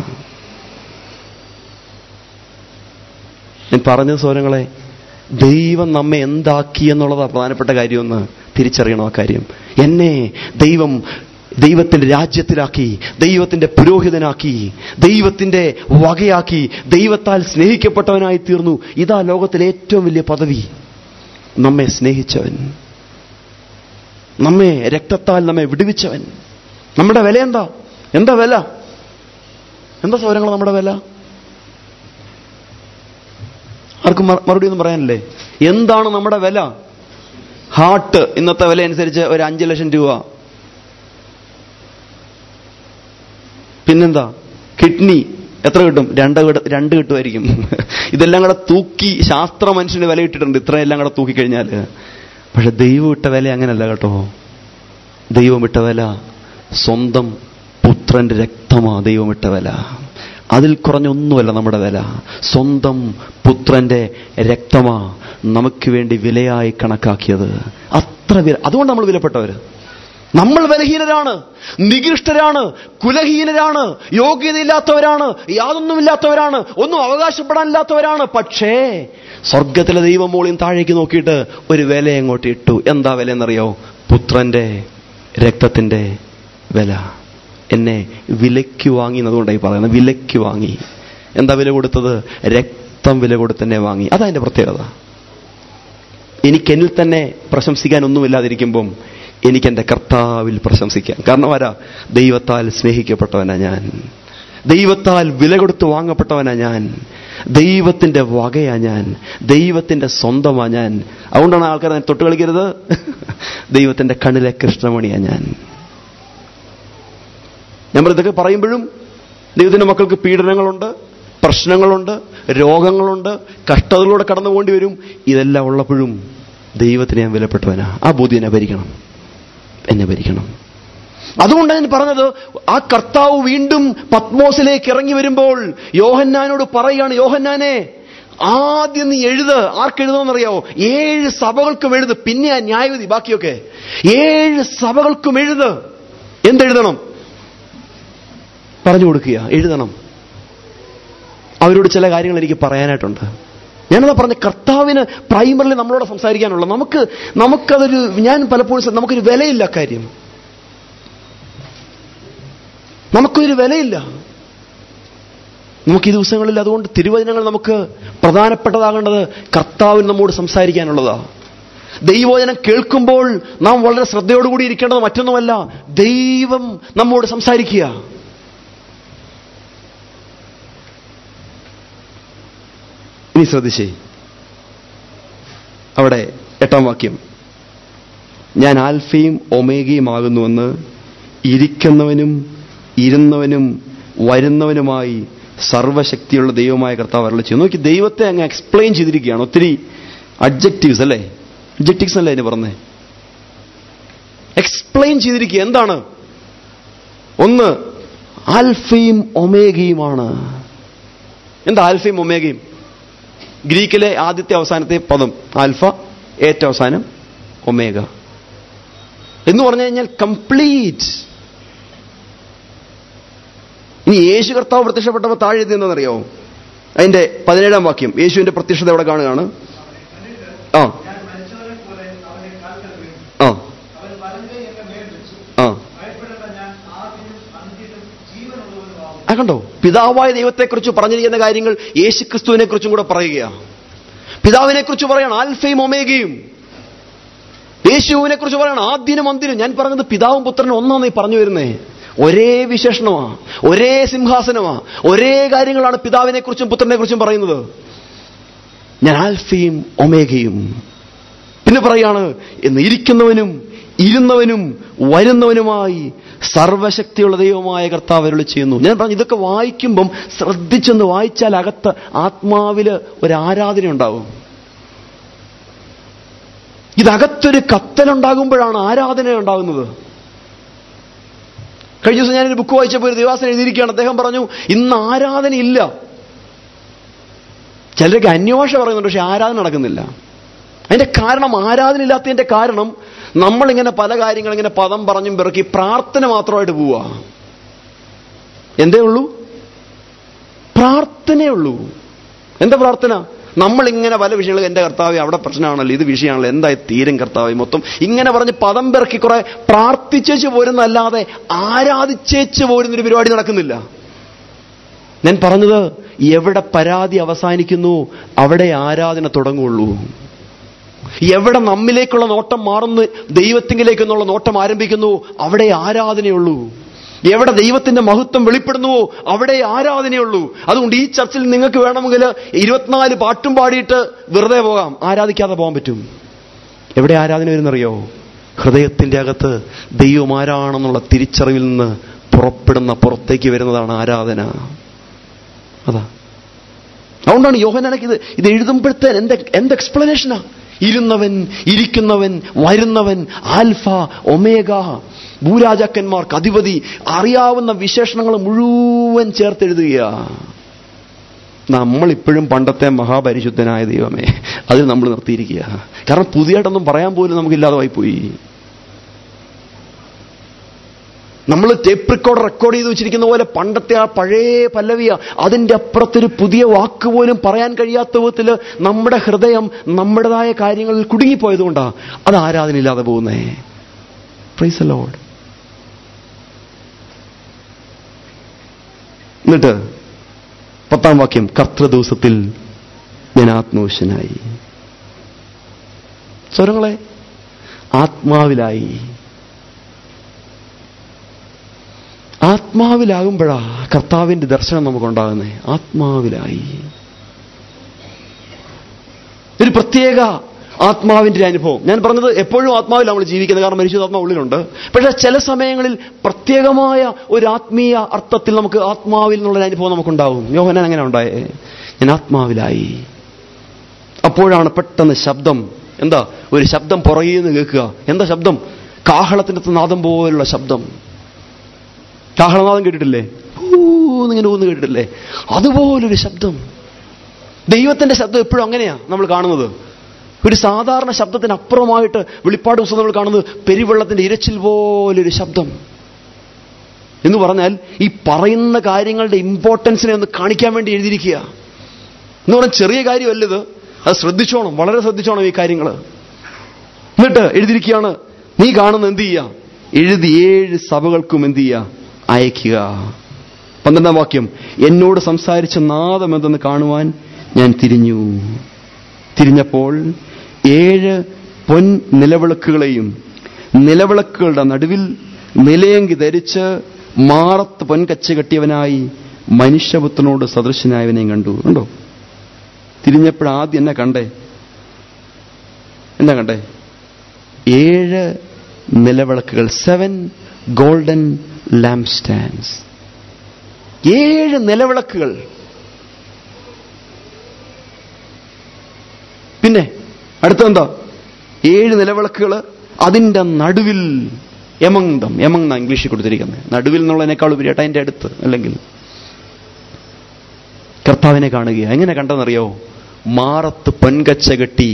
ഞാൻ പറഞ്ഞ സ്വരങ്ങളെ ദൈവം നമ്മെ എന്താക്കി എന്നുള്ളതാണ് പ്രധാനപ്പെട്ട കാര്യമെന്ന് തിരിച്ചറിയണം ആ കാര്യം എന്നെ ദൈവം ദൈവത്തിന്റെ രാജ്യത്തിലാക്കി ദൈവത്തിന്റെ പുരോഹിതനാക്കി ദൈവത്തിന്റെ വകയാക്കി ദൈവത്താൽ സ്നേഹിക്കപ്പെട്ടവനായി തീർന്നു ഇതാ ലോകത്തിലെ ഏറ്റവും വലിയ പദവി നമ്മെ സ്നേഹിച്ചവൻ നമ്മെ രക്തത്താൽ നമ്മെ വിടുവിച്ചവൻ നമ്മുടെ വില എന്താ എന്താ വില എന്താ സൗരങ്ങൾ നമ്മുടെ വില ആർക്കും മറു- മറുപടി ഒന്നും പറയാനില്ലേ എന്താണ് നമ്മുടെ വില ഹാർട്ട് ഇന്നത്തെ വില അനുസരിച്ച് ഒരു അഞ്ച് ലക്ഷം രൂപ പിന്നെന്താ കിഡ്നി എത്ര കിട്ടും രണ്ട് കിട്ടും രണ്ട് കിട്ടുമായിരിക്കും ഇതെല്ലാം കൂടെ തൂക്കി ശാസ്ത്ര മനുഷ്യന് വില ഇട്ടിട്ടുണ്ട് ഇത്രയെല്ലാം കൂടെ തൂക്കി കഴിഞ്ഞാൽ പക്ഷെ ദൈവം ഇട്ട വില അങ്ങനല്ല കേട്ടോ ദൈവം ഇട്ട വില സ്വന്തം പുത്രന്റെ രക്തമാ ദൈവം ഇട്ട വില അതിൽ കുറഞ്ഞൊന്നുമല്ല നമ്മുടെ വില സ്വന്തം പുത്രന്റെ രക്തമാ നമുക്ക് വേണ്ടി വിലയായി കണക്കാക്കിയത് അത്ര വില അതുകൊണ്ട് നമ്മൾ വിലപ്പെട്ടവർ നമ്മൾ ബലഹീനരാണ് നികൃഷ്ടരാണ് കുലഹീനരാണ് യോഗ്യതയില്ലാത്തവരാണ് യാതൊന്നുമില്ലാത്തവരാണ് ഒന്നും അവകാശപ്പെടാനില്ലാത്തവരാണ് പക്ഷേ സ്വർഗത്തിലെ ദൈവം മോളിയും താഴേക്ക് നോക്കിയിട്ട് ഒരു വില അങ്ങോട്ട് ഇട്ടു എന്താ വില എന്നറിയോ പുത്രന്റെ രക്തത്തിന്റെ വില എന്നെ വിലയ്ക്ക് വാങ്ങി എന്നതുകൊണ്ടായി പറയുന്നത് വിലയ്ക്ക് വാങ്ങി എന്താ വില കൊടുത്തത് രക്തം വില കൊടുത്ത് എന്നെ വാങ്ങി അതാ എന്റെ പ്രത്യേകത എനിക്ക് എന്നിൽ തന്നെ പ്രശംസിക്കാൻ ഒന്നുമില്ലാതിരിക്കുമ്പം എനിക്ക് എൻ്റെ കർത്താവിൽ പ്രശംസിക്കാം കാരണം ആരാ ദൈവത്താൽ സ്നേഹിക്കപ്പെട്ടവനാ ഞാൻ ദൈവത്താൽ വില കൊടുത്ത് വാങ്ങപ്പെട്ടവനാ ഞാൻ ദൈവത്തിന്റെ വകയാ ഞാൻ ദൈവത്തിന്റെ സ്വന്തമാ ഞാൻ അതുകൊണ്ടാണ് ആൾക്കാർ അതിനെ തൊട്ട് കളിക്കരുത് ദൈവത്തിന്റെ കണ്ണിലെ കൃഷ്ണമണിയാ ഞാൻ നമ്മൾ ഇതൊക്കെ പറയുമ്പോഴും ദൈവത്തിന്റെ മക്കൾക്ക് പീഡനങ്ങളുണ്ട് പ്രശ്നങ്ങളുണ്ട് രോഗങ്ങളുണ്ട് കഷ്ടതകളിലൂടെ കടന്നു പോകേണ്ടി വരും ഇതെല്ലാം ഉള്ളപ്പോഴും ദൈവത്തിന് ഞാൻ വിലപ്പെട്ടവനാ ആ ബോധ്യം എന്നെ ഭരിക്കണം എന്നെ ഭരിക്കണം അതുകൊണ്ടാണ് ഞാൻ പറഞ്ഞത് ആ കർത്താവ് വീണ്ടും പത്മോസിലേക്ക് ഇറങ്ങി വരുമ്പോൾ യോഹന്നാനോട് പറയുകയാണ് യോഹന്നാനെ ആദ്യം നീ എഴുത് ആർക്കെഴുതുമെന്നറിയാവോ ഏഴ് സഭകൾക്കും എഴുത് പിന്നെ ആ ന്യായവിധി ബാക്കിയൊക്കെ ഏഴ് സഭകൾക്കും എഴുത് എന്തെഴുതണം പറഞ്ഞു കൊടുക്കുക എഴുതണം അവരോട് ചില കാര്യങ്ങൾ എനിക്ക് പറയാനായിട്ടുണ്ട് ഞാനതാ പറഞ്ഞ കർത്താവിന് പ്രൈമറിലി നമ്മളോട് സംസാരിക്കാനുള്ള നമുക്ക് നമുക്കതൊരു ഞാൻ പലപ്പോഴും സ- നമുക്കൊരു വിലയില്ല കാര്യം നമുക്കൊരു വിലയില്ല നമുക്ക് ഈ ദിവസങ്ങളിൽ അതുകൊണ്ട് തിരുവചനങ്ങൾ നമുക്ക് പ്രധാനപ്പെട്ടതാകേണ്ടത് കർത്താവിന് നമ്മോട് സംസാരിക്കാനുള്ളതാ ദൈവവചനം കേൾക്കുമ്പോൾ നാം വളരെ ശ്രദ്ധയോടുകൂടി ഇരിക്കേണ്ടത് മറ്റൊന്നുമല്ല ദൈവം നമ്മോട് സംസാരിക്കുക ഇനി ശ്രദ്ധിച്ചേ അവിടെ എട്ടാം വാക്യം ഞാൻ ആൽഫയും ഒമേഗയും ആകുന്നുവെന്ന് ഇരിക്കുന്നവനും ഇരുന്നവനും വരുന്നവനുമായി സർവശക്തിയുള്ള ദൈവമായ കർത്താവ് അരളി ചെയ്തു നോക്കി ദൈവത്തെ അങ്ങ് എക്സ്പ്ലെയിൻ ചെയ്തിരിക്കുകയാണ് ഒത്തിരി അഡ്ജക്റ്റീവ്സ് അല്ലേ അഡ്ജക്റ്റീവ്സ് അല്ലേ അതിന് പറഞ്ഞേ എക്സ്പ്ലെയിൻ ചെയ്തിരിക്കുക എന്താണ് ഒന്ന് ആൽഫയും ഒമേഗയുമാണ് എന്താ ആൽഫയും ഒമേഗയും ഗ്രീക്കിലെ ആദ്യത്തെ അവസാനത്തെ പദം ആൽഫ ഏറ്റവും അവസാനം ഒമേഗ എന്ന് പറഞ്ഞു കഴിഞ്ഞാൽ കംപ്ലീറ്റ് ഇനി യേശു കർത്താവ് പ്രത്യക്ഷപ്പെട്ടപ്പോൾ താഴെ എത്തിയെന്നറിയോ അതിന്റെ പതിനേഴാം വാക്യം യേശുവിന്റെ പ്രത്യക്ഷത എവിടെ കാണുകയാണ് ആ ഞാൻ മരിച്ചവനെ പോലെ അവന്റെ കാൽക്കൽ വീണു ആ അവൻ വലങ്കൈ എന്റെ മേൽ വെച്ചു ആ ഭയപ്പെടേണ്ട ഞാൻ ആദ്യനും അന്ത്യനും ജീവനുള്ളവനുമാകും ആ കണ്ടോ പിതാവായ ദൈവത്തെക്കുറിച്ച് പറഞ്ഞിരിക്കുന്ന കാര്യങ്ങൾ യേശു ക്രിസ്തുവിനെ കുറിച്ചും കൂടെ പറയുകയാണ് പിതാവിനെ കുറിച്ച് പറയണം ആൽഫയും ഒമേഗയും യേശുവിനെ കുറിച്ച് പറയണം ആദ്യനും അന്തിനും ഞാൻ പറഞ്ഞത് പിതാവും പുത്രനും ഒന്നാന്നീ പറഞ്ഞു വരുന്നേ ഒരേ വിശേഷണമാ ഒരേ സിംഹാസനമാ ഒരേ കാര്യങ്ങളാണ് പിതാവിനെ കുറിച്ചും പുത്രനെ കുറിച്ചും പറയുന്നത് ഞാൻ ആൽഫയും ഒമേഗയും പിന്നെ പറയാണ് എന്ന് ഇരിക്കുന്നവനും ഇരുന്നവനും വരുന്നവനുമായി സർവശക്തിയുള്ള ദൈവമായ കർത്താവ് അരുളി ചെയ്യുന്നു ഞാൻ പറഞ്ഞു ഇതൊക്കെ വായിക്കുമ്പം ശ്രദ്ധിച്ചൊന്ന് വായിച്ചാൽ അകത്ത് ആത്മാവില് ഒരു ആരാധന ഉണ്ടാവും ഇതകത്തൊരു കത്തലുണ്ടാകുമ്പോഴാണ് ആരാധന ഉണ്ടാകുന്നത് കഴിഞ്ഞ ദിവസം ഞാനൊരു ബുക്ക് വായിച്ചപ്പോൾ ഒരു ദിവാസൻ എഴുതിയിരിക്കുകയാണ് അദ്ദേഹം പറഞ്ഞു ഇന്ന് ആരാധനയില്ല ചിലരൊക്കെ അന്വേഷ പറയുന്നുണ്ട് പക്ഷെ ആരാധന നടക്കുന്നില്ല അതിന്റെ കാരണം ആരാധന ഇല്ലാത്തതിന്റെ കാരണം നമ്മളിങ്ങനെ പല കാര്യങ്ങൾ ഇങ്ങനെ പദം പറഞ്ഞും പിറക്കി പ്രാർത്ഥന മാത്രമായിട്ട് പോവുക എന്തേ ഉള്ളൂ പ്രാർത്ഥനയേ ഉള്ളൂ എന്താ പ്രാർത്ഥന നമ്മളിങ്ങനെ പല വിഷയങ്ങൾ എന്റെ കർത്താവ് അവിടെ പ്രശ്നമാണല്ലോ ഇത് വിഷയമാണല്ലോ എന്തായി തീരും കർത്താവ് മൊത്തം ഇങ്ങനെ പറഞ്ഞ് പദം പിറക്കി കുറെ പ്രാർത്ഥിച്ചേച്ച് പോരുന്നല്ലാതെ ആരാധിച്ചേച്ച് പോരുന്നൊരു പരിപാടി നടക്കുന്നില്ല ഞാൻ പറഞ്ഞത് എവിടെ പരാതി അവസാനിക്കുന്നു അവിടെ ആരാധന തുടങ്ങുള്ളൂ എവിടെ നമ്മിലേക്കുള്ള നോട്ടം മാറുന്നു ദൈവത്തിങ്കിലേക്കെന്നുള്ള നോട്ടം ആരംഭിക്കുന്നു അവിടെ ആരാധനയുള്ളൂ എവിടെ ദൈവത്തിന്റെ മഹത്വം വെളിപ്പെടുന്നുവോ അവിടെ ആരാധനയുള്ളൂ അതുകൊണ്ട് ഈ ചർച്ചിൽ നിങ്ങൾക്ക് വേണമെങ്കിൽ ഇരുപത്തിനാല് പാട്ടും പാടിയിട്ട് വെറുതെ പോകാം ആരാധിക്കാതെ പോകാൻ പറ്റും എവിടെ ആരാധന വരുന്നറിയോ ഹൃദയത്തിന്റെ അകത്ത് ദൈവം ആരാണെന്നുള്ള തിരിച്ചറിവിൽ നിന്ന് പുറപ്പെടുന്ന പുറത്തേക്ക് വരുന്നതാണ് ആരാധന അതാ അതുകൊണ്ടാണ് യോഹനാനക്ക് ഇത് ഇത് എഴുതുമ്പോഴത്തേൻ എന്ത് എന്ത് എക്സ്പ്ലനേഷനാ ഇരുന്നവൻ ഇരിക്കുന്നവൻ വരുന്നവൻ ആൽഫ ഒമേഗ ഭൂരാജാക്കന്മാർക്ക് അധിപതി അറിയാവുന്ന വിശേഷണങ്ങൾ മുഴുവൻ ചേർത്തെഴുതുക നമ്മളിപ്പോഴും പണ്ടത്തെ മഹാപരിശുദ്ധനായ ദൈവമേ അതിൽ നമ്മൾ നിർത്തിയിരിക്കുക കാരണം പുതിയതായിട്ടൊന്നും പറയാൻ പോലും നമുക്കില്ലാതെ പോയി നമ്മൾ ടേപ്പ് റെക്കോർഡ് റെക്കോർഡ് ചെയ്ത് വെച്ചിരിക്കുന്ന പോലെ പണ്ടത്തെ ആ പഴയ പല്ലവിയ അതിൻ്റെ അപ്പുറത്തൊരു പുതിയ വാക്ക് പോലും പറയാൻ കഴിയാത്ത വിധത്തിൽ നമ്മുടെ ഹൃദയം നമ്മുടേതായ കാര്യങ്ങളിൽ കുടുങ്ങിപ്പോയതുകൊണ്ടാണ് അത് ആരാധനയില്ലാതെ പോകുന്നേ പ്രൈസ് ലോഡ് എന്നിട്ട് പത്താം വാക്യം കർത്തൃദിവസത്തിൽ ഞാൻ ആത്മവിശനായി സ്വരങ്ങളെ ആത്മാവിലായി ആത്മാവിലാകുമ്പോഴാ കർത്താവിന്റെ ദർശനം നമുക്കുണ്ടാകുന്നേ ആത്മാവിലായി ഒരു പ്രത്യേക ആത്മാവിന്റെ ഒരു അനുഭവം ഞാൻ പറഞ്ഞത് എപ്പോഴും ആത്മാവിൽ നമ്മൾ ജീവിക്കുന്നത് കാരണം മനുഷ്യാത്മാ ഉള്ളിലുണ്ട് പക്ഷേ ചില സമയങ്ങളിൽ പ്രത്യേകമായ ഒരു ആത്മീയ അർത്ഥത്തിൽ നമുക്ക് ആത്മാവിൽ നിന്നുള്ള ഒരു അനുഭവം നമുക്കുണ്ടാവും യോഹനാൻ അങ്ങനെ ഉണ്ടായേ ഞാൻ ആത്മാവിലായി അപ്പോഴാണ് പെട്ടെന്ന് ശബ്ദം എന്താ ഒരു ശബ്ദം പുറകിൽ നിന്ന് കേൾക്കുക എന്താ ശബ്ദം കാഹളത്തിൻ്റെ അകത്ത് നാദം പോലുള്ള ശബ്ദം കാഹളനാദം കേട്ടിട്ടില്ലേ ഊന്നിങ്ങനെ ഊന്ന് കേട്ടിട്ടില്ലേ അതുപോലൊരു ശബ്ദം ദൈവത്തിന്റെ ശബ്ദം എപ്പോഴും അങ്ങനെയാ നമ്മൾ കാണുന്നത് ഒരു സാധാരണ ശബ്ദത്തിന് അപ്പുറമായിട്ട് വെളിപ്പാട് പുസ്തകം നമ്മൾ കാണുന്നത് പെരുവെള്ളത്തിന്റെ ഇരച്ചിൽ പോലൊരു ശബ്ദം എന്ന് പറഞ്ഞാൽ ഈ പറയുന്ന കാര്യങ്ങളുടെ ഇമ്പോർട്ടൻസിനെ ഒന്ന് കാണിക്കാൻ വേണ്ടി എഴുതിയിരിക്കുക എന്ന് പറഞ്ഞാൽ ചെറിയ കാര്യമല്ലത് അത് ശ്രദ്ധിച്ചോണം വളരെ ശ്രദ്ധിച്ചോണം ഈ കാര്യങ്ങൾ എന്നിട്ട് എഴുതിയിരിക്കുകയാണ് നീ കാണുന്ന എന്ത് ചെയ്യുക എഴുതി ഏഴ് സഭകൾക്കും എന്ത് ചെയ്യുക അയക്കുക പന്ത്രണ്ടാം വാക്യം എന്നോട് സംസാരിച്ച നാദം എന്തെന്ന് കാണുവാൻ ഞാൻ തിരിഞ്ഞു തിരിഞ്ഞപ്പോൾ ഏഴ് പൊൻ നിലവിളക്കുകളെയും നിലവിളക്കുകളുടെ നടുവിൽ നിലയങ്കി ധരിച്ച് മാറത്ത് പൊൻകച്ച കെട്ടിയവനായി മനുഷ്യപുത്രനോട് സദൃശനായവനെയും കണ്ടു കണ്ടോ തിരിഞ്ഞപ്പോൾ ആദ്യം എന്നെ കണ്ടേ എന്നാ കണ്ടേ ഏഴ് നിലവിളക്കുകൾ സെവൻ ഗോൾഡൻ ലാംപ് സ്റ്റാൻഡ്സ് ഏഴ് നിലവിളക്കുകൾ പിന്നെ അടുത്തെന്താ ഏഴ് നിലവിളക്കുകൾ അതിൻ്റെ നടുവിൽ യമങ്തം യമങ് എന്നാ ഇംഗ്ലീഷിൽ കൊടുത്തിരിക്കുന്നത് നടുവിൽ എന്നുള്ളതിനേക്കാൾ ഉപരിയായിട്ട് അതിൻ്റെ അടുത്ത് അല്ലെങ്കിൽ കർത്താവിനെ കാണുക എങ്ങനെ കണ്ടെന്നറിയോ മാറത്ത് പൊൻകച്ച കെട്ടി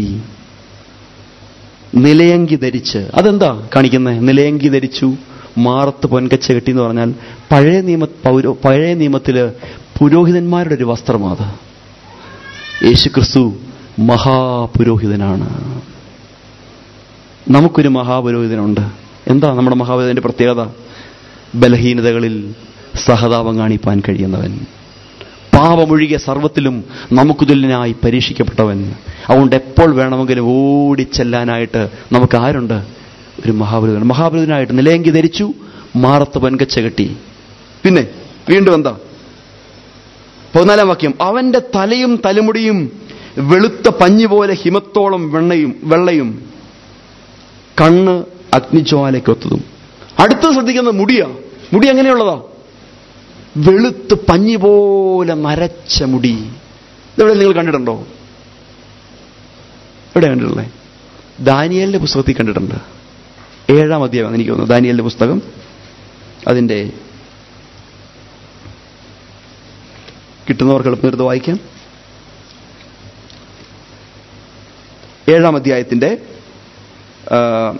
നിലയങ്കി ധരിച്ച് അതെന്താ കാണിക്കുന്നത് നിലയങ്കി ധരിച്ചു മാറത്ത് പൊൻകച്ച കെട്ടി എന്ന് പറഞ്ഞാൽ പഴയ നിയമ പൗരോ പഴയ നിയമത്തില് പുരോഹിതന്മാരുടെ ഒരു വസ്ത്രമാണ് യേശുക്രിസ്തു മഹാപുരോഹിതനാണ് നമുക്കൊരു മഹാപുരോഹിതനുണ്ട് എന്താ നമ്മുടെ മഹാപുരോഹിതന്റെ പ്രത്യേകത ബലഹീനതകളിൽ സഹതാപം കാണിപ്പാൻ കഴിയുന്നവൻ പാപമൊഴികെ സർവത്തിലും നമുക്ക് തുല്യനായി പരീക്ഷിക്കപ്പെട്ടവൻ അതുകൊണ്ട് എപ്പോൾ വേണമെങ്കിലും ഓടിച്ചെല്ലാനായിട്ട് നമുക്ക് ആരുണ്ട് ഒരു മഹാപുരോഹിതൻ മഹാപുരോഹിതനായിട്ട് നിലയങ്കി ധരിച്ചു മാറത്ത് പൊൻകച്ച കെട്ടി പിന്നെ വീണ്ടും എന്താ പതിനാലാം വാക്യം അവന്റെ തലയും തലമുടിയും വെളുത്ത പഞ്ഞി പോലെ ഹിമത്തോളം വെണ്ണയും വെള്ളയും കണ്ണ് അഗ്നിജ്വാലയ്ക്കൊത്തതും അടുത്ത് ശ്രദ്ധിക്കുന്ന മുടിയാ മുടി എങ്ങനെയുള്ളതാ വെളുത്ത് പഞ്ഞി പോലെ നരച്ച മുടി ഇതെവിടെ നിങ്ങൾ കണ്ടിട്ടുണ്ടോ എവിടെ കണ്ടിട്ടുള്ളേ ദാനിയലിന്റെ പുസ്തകത്തിൽ കണ്ടിട്ടുണ്ട് ഏഴാം അധ്യായം എനിക്ക് തോന്നുന്നു ദാനിയലിന്റെ പുസ്തകം അതിൻ്റെ കിട്ടുന്നവർക്ക് എളുപ്പം എടുത്ത് വായിക്കാം ഏഴാം അധ്യായത്തിന്റെ ആ,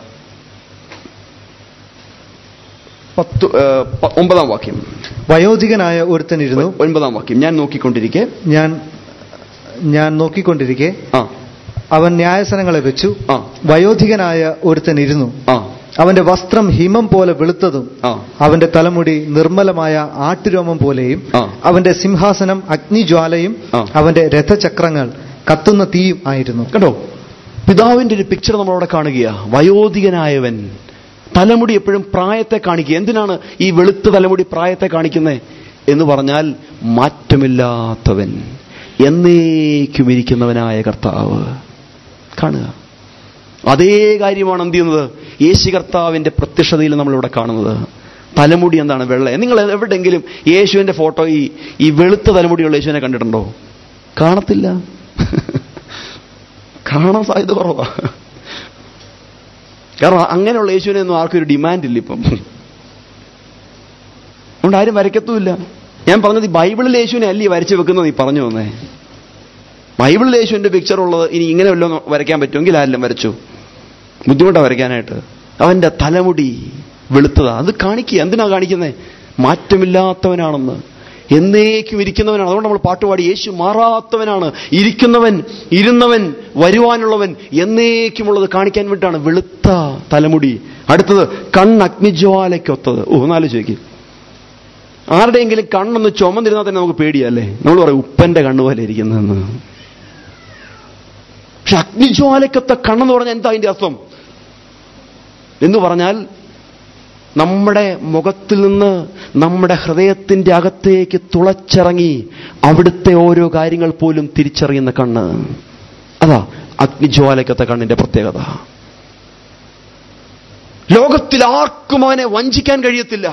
പത്ത് ആ, പ- ഒമ്പതാം വാക്യം വയോധികനായ ഒരുത്തനിരുന്നു ഒൻപതാം വാക്യം ഞാൻ നോക്കിക്കൊണ്ടിരിക്കെ ഞാൻ ഞാൻ നോക്കിക്കൊണ്ടിരിക്കെ ആ അവൻ ന്യായസനങ്ങളെ വെച്ചു ആ വയോധികനായ ഒരുത്തനിരുന്നു ആ അവന്റെ വസ്ത്രം ഹിമം പോലെ വെളുത്തതും ആ അവന്റെ തലമുടി നിർമ്മലമായ ആട്ടുരോമം പോലെയും ആ. അവന്റെ സിംഹാസനം അഗ്നിജ്വാലയും ആ. അവന്റെ രഥചക്രങ്ങൾ കത്തുന്ന തീയും ആയിരുന്നു കണ്ടോ പിതാവിന്റെ ഒരു പിക്ചർ നമ്മളവിടെ കാണുകയാ വയോധികനായവൻ തലമുടി എപ്പോഴും പ്രായത്തെ കാണിക്കുക എന്തിനാണ് ഈ വെളുത്ത തലമുടി പ്രായത്തെ കാണിക്കുന്നത് എന്ന് പറഞ്ഞാൽ മാറ്റമില്ലാത്തവൻ എന്നേക്കും ഇരിക്കുന്നവനായ കർത്താവ് കാണുക അതേ കാര്യമാണ് എന്ത് ചെയ്യുന്നത് യേശു കർത്താവിന്റെ പ്രത്യക്ഷതയിൽ നമ്മളിവിടെ കാണുന്നത് തലമുടി എന്താണ് വെള്ള നിങ്ങൾ എവിടെയെങ്കിലും യേശുവിന്റെ ഫോട്ടോ ഈ ഈ വെളുത്ത തലമുടിയുള്ള യേശുവിനെ കണ്ടിട്ടുണ്ടോ കാണത്തില്ല കാണാൻ സാധ്യത കുറവാ കാരണം അങ്ങനെയുള്ള യേശുവിനെ ഒന്നും ആർക്കും ഒരു ഡിമാൻഡ് ഇല്ല ഇപ്പം അതുകൊണ്ട് ആരും വരയ്ക്കത്തുമില്ല ഞാൻ പറഞ്ഞത് ഈ ബൈബിളിൽ യേശുവിനെ അല്ലേ ഈ വരച്ചു വെക്കുന്നത് നീ പറഞ്ഞു വന്നേ ബൈബിളിൽ യേശുവിന്റെ പിക്ചർ ഉള്ളത് ഇനി ഇങ്ങനെ വല്ലതും വരയ്ക്കാൻ പറ്റുമെങ്കിൽ ആരെല്ലാം വരച്ചു ബുദ്ധിമുട്ടാണ് വരയ്ക്കാനായിട്ട് അവന്റെ തലമുടി വെളുത്തതാ അത് കാണിക്കുക എന്തിനാ കാണിക്കുന്നേ മാറ്റമില്ലാത്തവനാണെന്ന് എന്നേക്കും ഇരിക്കുന്നവനാണ് അതുകൊണ്ട് നമ്മൾ പാട്ടുപാടി യേശു മാറാത്തവനാണ് ഇരിക്കുന്നവൻ ഇരുന്നവൻ വരുവാനുള്ളവൻ എന്നേക്കുമുള്ളത് കാണിക്കാൻ വേണ്ടിയിട്ടാണ് വെളുത്ത തലമുടി അടുത്തത് കണ്ണ് അഗ്നിജ്വാലയ്ക്കൊത്തത് ഓ നാല് ചോദിക്കും ആരുടെയെങ്കിലും കണ്ണൊന്ന് ചുമന്നിരുന്നാൽ തന്നെ നമുക്ക് പേടിയല്ലേ നമ്മൾ പറയും ഉപ്പന്റെ കണ്ണുപോലെ ഇരിക്കുന്നതെന്ന് പക്ഷെ അഗ്നിജ്വാലയ്ക്കൊത്ത കണ്ണെന്ന് പറഞ്ഞാൽ എന്താ അതിന്റെ അർത്ഥം എന്ന് പറഞ്ഞാൽ നമ്മുടെ മുഖത്തിൽ നിന്ന് നമ്മുടെ ഹൃദയത്തിന്റെ അകത്തേക്ക് തുളച്ചിറങ്ങി അവിടുത്തെ ഓരോ കാര്യങ്ങൾ പോലും തിരിച്ചറിയുന്ന കണ്ണ് അതാ അഗ്നിജ്വാലയ്ക്കത്തെ കണ്ണിന്റെ പ്രത്യേകത ലോകത്തിൽ ആർക്കും അവനെ വഞ്ചിക്കാൻ കഴിയത്തില്ല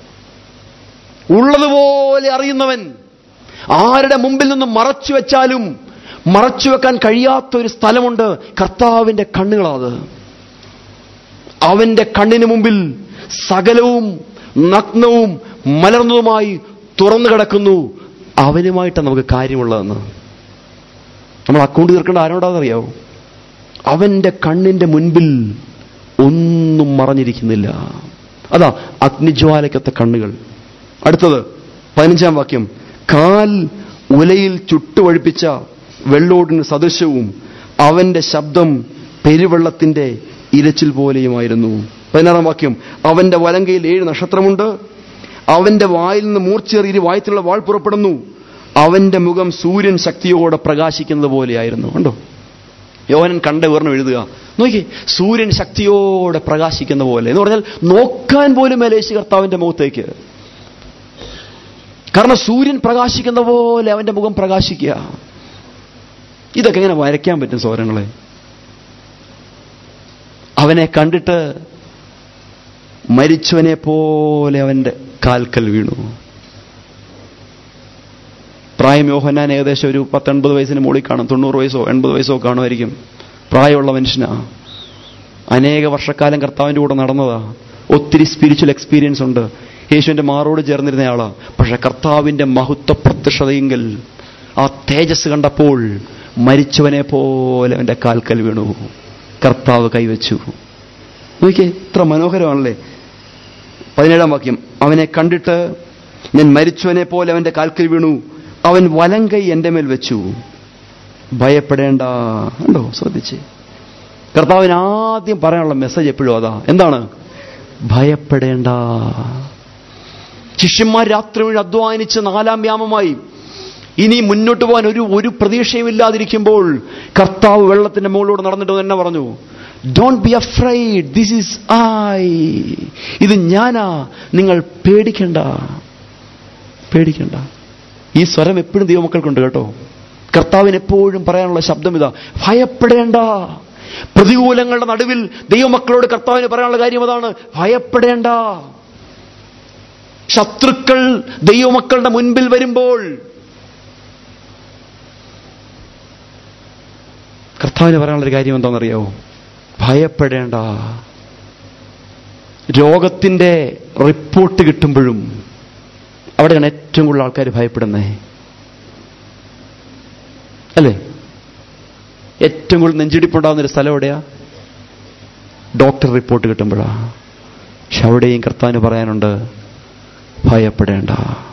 ഉള്ളതുപോലെ അറിയുന്നവൻ ആരുടെ മുമ്പിൽ നിന്ന് മറച്ചു വെച്ചാലും മറച്ചു വെക്കാൻ കഴിയാത്ത ഒരു സ്ഥലമുണ്ട് കർത്താവിന്റെ കണ്ണുകളാത് അവന്റെ കണ്ണിന് മുമ്പിൽ സകലവും നഗ്നവും മലർന്നതുമായി തുറന്നു കിടക്കുന്നു അവനുമായിട്ടാണ് നമുക്ക് കാര്യമുള്ളതെന്ന് നമ്മൾ അക്കൗണ്ട് തീർക്കേണ്ട ആരോടാണെന്നറിയാവോ അവന്റെ കണ്ണിന്റെ മുൻപിൽ ഒന്നും മറഞ്ഞിരിക്കുന്നില്ല അതാ അഗ്നിജ്വാലയ്ക്കത്തെ കണ്ണുകൾ അടുത്തത് പതിനഞ്ചാം വാക്യം കാൽ ഉലയിൽ ചുട്ടുവഴിപ്പിച്ച വെള്ളോടിന് സദൃശവും അവന്റെ ശബ്ദം പെരുവെള്ളത്തിന്റെ ഇരച്ചിൽ പോലെയുമായിരുന്നു പതിനാറാം വാക്യം അവന്റെ വലങ്കയിൽ ഏഴ് നക്ഷത്രമുണ്ട് അവന്റെ വായിൽ നിന്ന് മൂർച്ചേറി ഇരു വായത്തിലുള്ള വാൾ പുറപ്പെടുന്നു അവന്റെ മുഖം സൂര്യൻ ശക്തിയോടെ പ്രകാശിക്കുന്നത് പോലെയായിരുന്നു കണ്ടോ യോഹനൻ കണ്ട വിവരണം എഴുതുക നോക്കി സൂര്യൻ ശക്തിയോടെ പ്രകാശിക്കുന്ന പോലെ എന്ന് പറഞ്ഞാൽ നോക്കാൻ പോലും മേലേശി കർത്താവിന്റെ മുഖത്തേക്ക് കാരണം സൂര്യൻ പ്രകാശിക്കുന്ന പോലെ അവന്റെ മുഖം പ്രകാശിക്കുക ഇതൊക്കെ എങ്ങനെ വരയ്ക്കാൻ പറ്റും സൗരങ്ങളെ അവനെ കണ്ടിട്ട് മരിച്ചവനെ പോലെ അവന്റെ കാൽക്കൽ വീണു പ്രായം യോഹന്നാൻ ഏകദേശം ഒരു പത്തൊൻപത് വയസ്സിന് മുകളിൽ കാണും തൊണ്ണൂറ് വയസ്സോ എൺപത് വയസ്സോ കാണുമായിരിക്കും പ്രായമുള്ള മനുഷ്യനാ അനേക വർഷക്കാലം കർത്താവിൻ്റെ കൂടെ നടന്നതാ ഒത്തിരി സ്പിരിച്വൽ എക്സ്പീരിയൻസ് ഉണ്ട് യേശുവിന്റെ മാറോട് ചേർന്നിരുന്ന ആളാ പക്ഷെ കർത്താവിന്റെ മഹത്വ പ്രത്യക്ഷതയെങ്കിൽ ആ തേജസ് കണ്ടപ്പോൾ മരിച്ചവനെ പോലെ അവന്റെ കാൽക്കൽ വീണു കർത്താവ് കൈവച്ചു നോക്കിയേ ഇത്ര മനോഹരമാണല്ലേ പതിനേഴാം വാക്യം അവനെ കണ്ടിട്ട് ഞാൻ മരിച്ചവനെ പോലെ അവന്റെ കാൽക്കൽ വീണു അവൻ വലം കൈ എന്റെ മേൽ വെച്ചു ഭയപ്പെടേണ്ട ഉണ്ടോ ശ്രദ്ധിച്ച് കർത്താവിന് ആദ്യം പറയാനുള്ള മെസ്സേജ് എപ്പോഴും അതാ എന്താണ് ഭയപ്പെടേണ്ട ശിഷ്യന്മാർ രാത്രി മുഴുവൻ അധ്വാനിച്ച് നാലാം വ്യാമമായി ഇനി മുന്നോട്ട് പോകാൻ ഒരു ഒരു പ്രതീക്ഷയും ഇല്ലാതിരിക്കുമ്പോൾ കർത്താവ് വെള്ളത്തിന്റെ മുകളിലൂടെ നടന്നിട്ട് തന്നെ പറഞ്ഞു don't be afraid this is I ഇത് ഞാനാ നിങ്ങൾ പേടിക്കണ്ട പേടിക്കണ്ട ഈ സ്വരം എപ്പോഴും ദൈവമക്കൾക്കുണ്ട് കേട്ടോ കർത്താവിന് എപ്പോഴും പറയാനുള്ള ശബ്ദം ഇതാ ഭയപ്പെടേണ്ട പ്രതികൂലങ്ങളുടെ നടുവിൽ ദൈവമക്കളോട് കർത്താവിന് പറയാനുള്ള കാര്യം അതാണ് ഭയപ്പെടേണ്ട ശത്രുക്കൾ ദൈവമക്കളുടെ മുൻപിൽ വരുമ്പോൾ കർത്താവിന് പറയാനുള്ളൊരു കാര്യം എന്താണെന്നറിയാവോ ഭയപ്പെടേണ്ട രോഗത്തിന്റെ റിപ്പോർട്ട് കിട്ടുമ്പോഴും അവിടെയാണ് ഏറ്റവും കൂടുതൽ ആൾക്കാർ ഭയപ്പെടുന്നേ അല്ലേ ഏറ്റവും കൂടുതൽ നെഞ്ചിടിപ്പുണ്ടാകുന്ന ഒരു സ്ഥലം എവിടെയാ ഡോക്ടർ റിപ്പോർട്ട് കിട്ടുമ്പോഴാ പക്ഷെ അവിടെയും കർത്താവിന് പറയാനുണ്ട് ഭയപ്പെടേണ്ട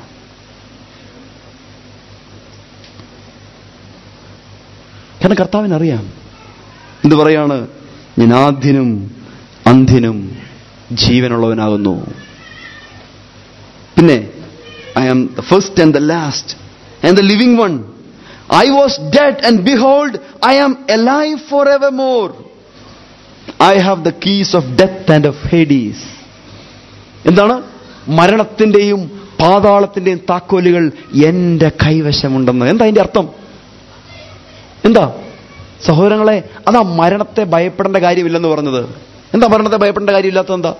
കാരണം കർത്താവിനറിയാം എന്ത് പറയാണ് ഞാൻ ആദ്യനും അന്ത്യനും ജീവനുള്ളവനാകുന്നു പിന്നെ I am the first and the last and the living one I was dead and behold I am alive for ever more I have the keys of death and of Hades എന്താണ് മരണത്തിന്റെയും പാതാളത്തിന്റെയും താക്കോലുകൾ എന്റെ കൈവശമുണ്ടെന്ന് എന്താ അതിന്റെ അർത്ഥം എന്താ സഹോദരങ്ങളെ അതാ മരണത്തെ ഭയപ്പെടേണ്ട കാര്യമില്ലെന്ന് പറഞ്ഞത് എന്താ മരണത്തെ ഭയപ്പെടേണ്ട കാര്യമില്ലാത്തത് എന്താ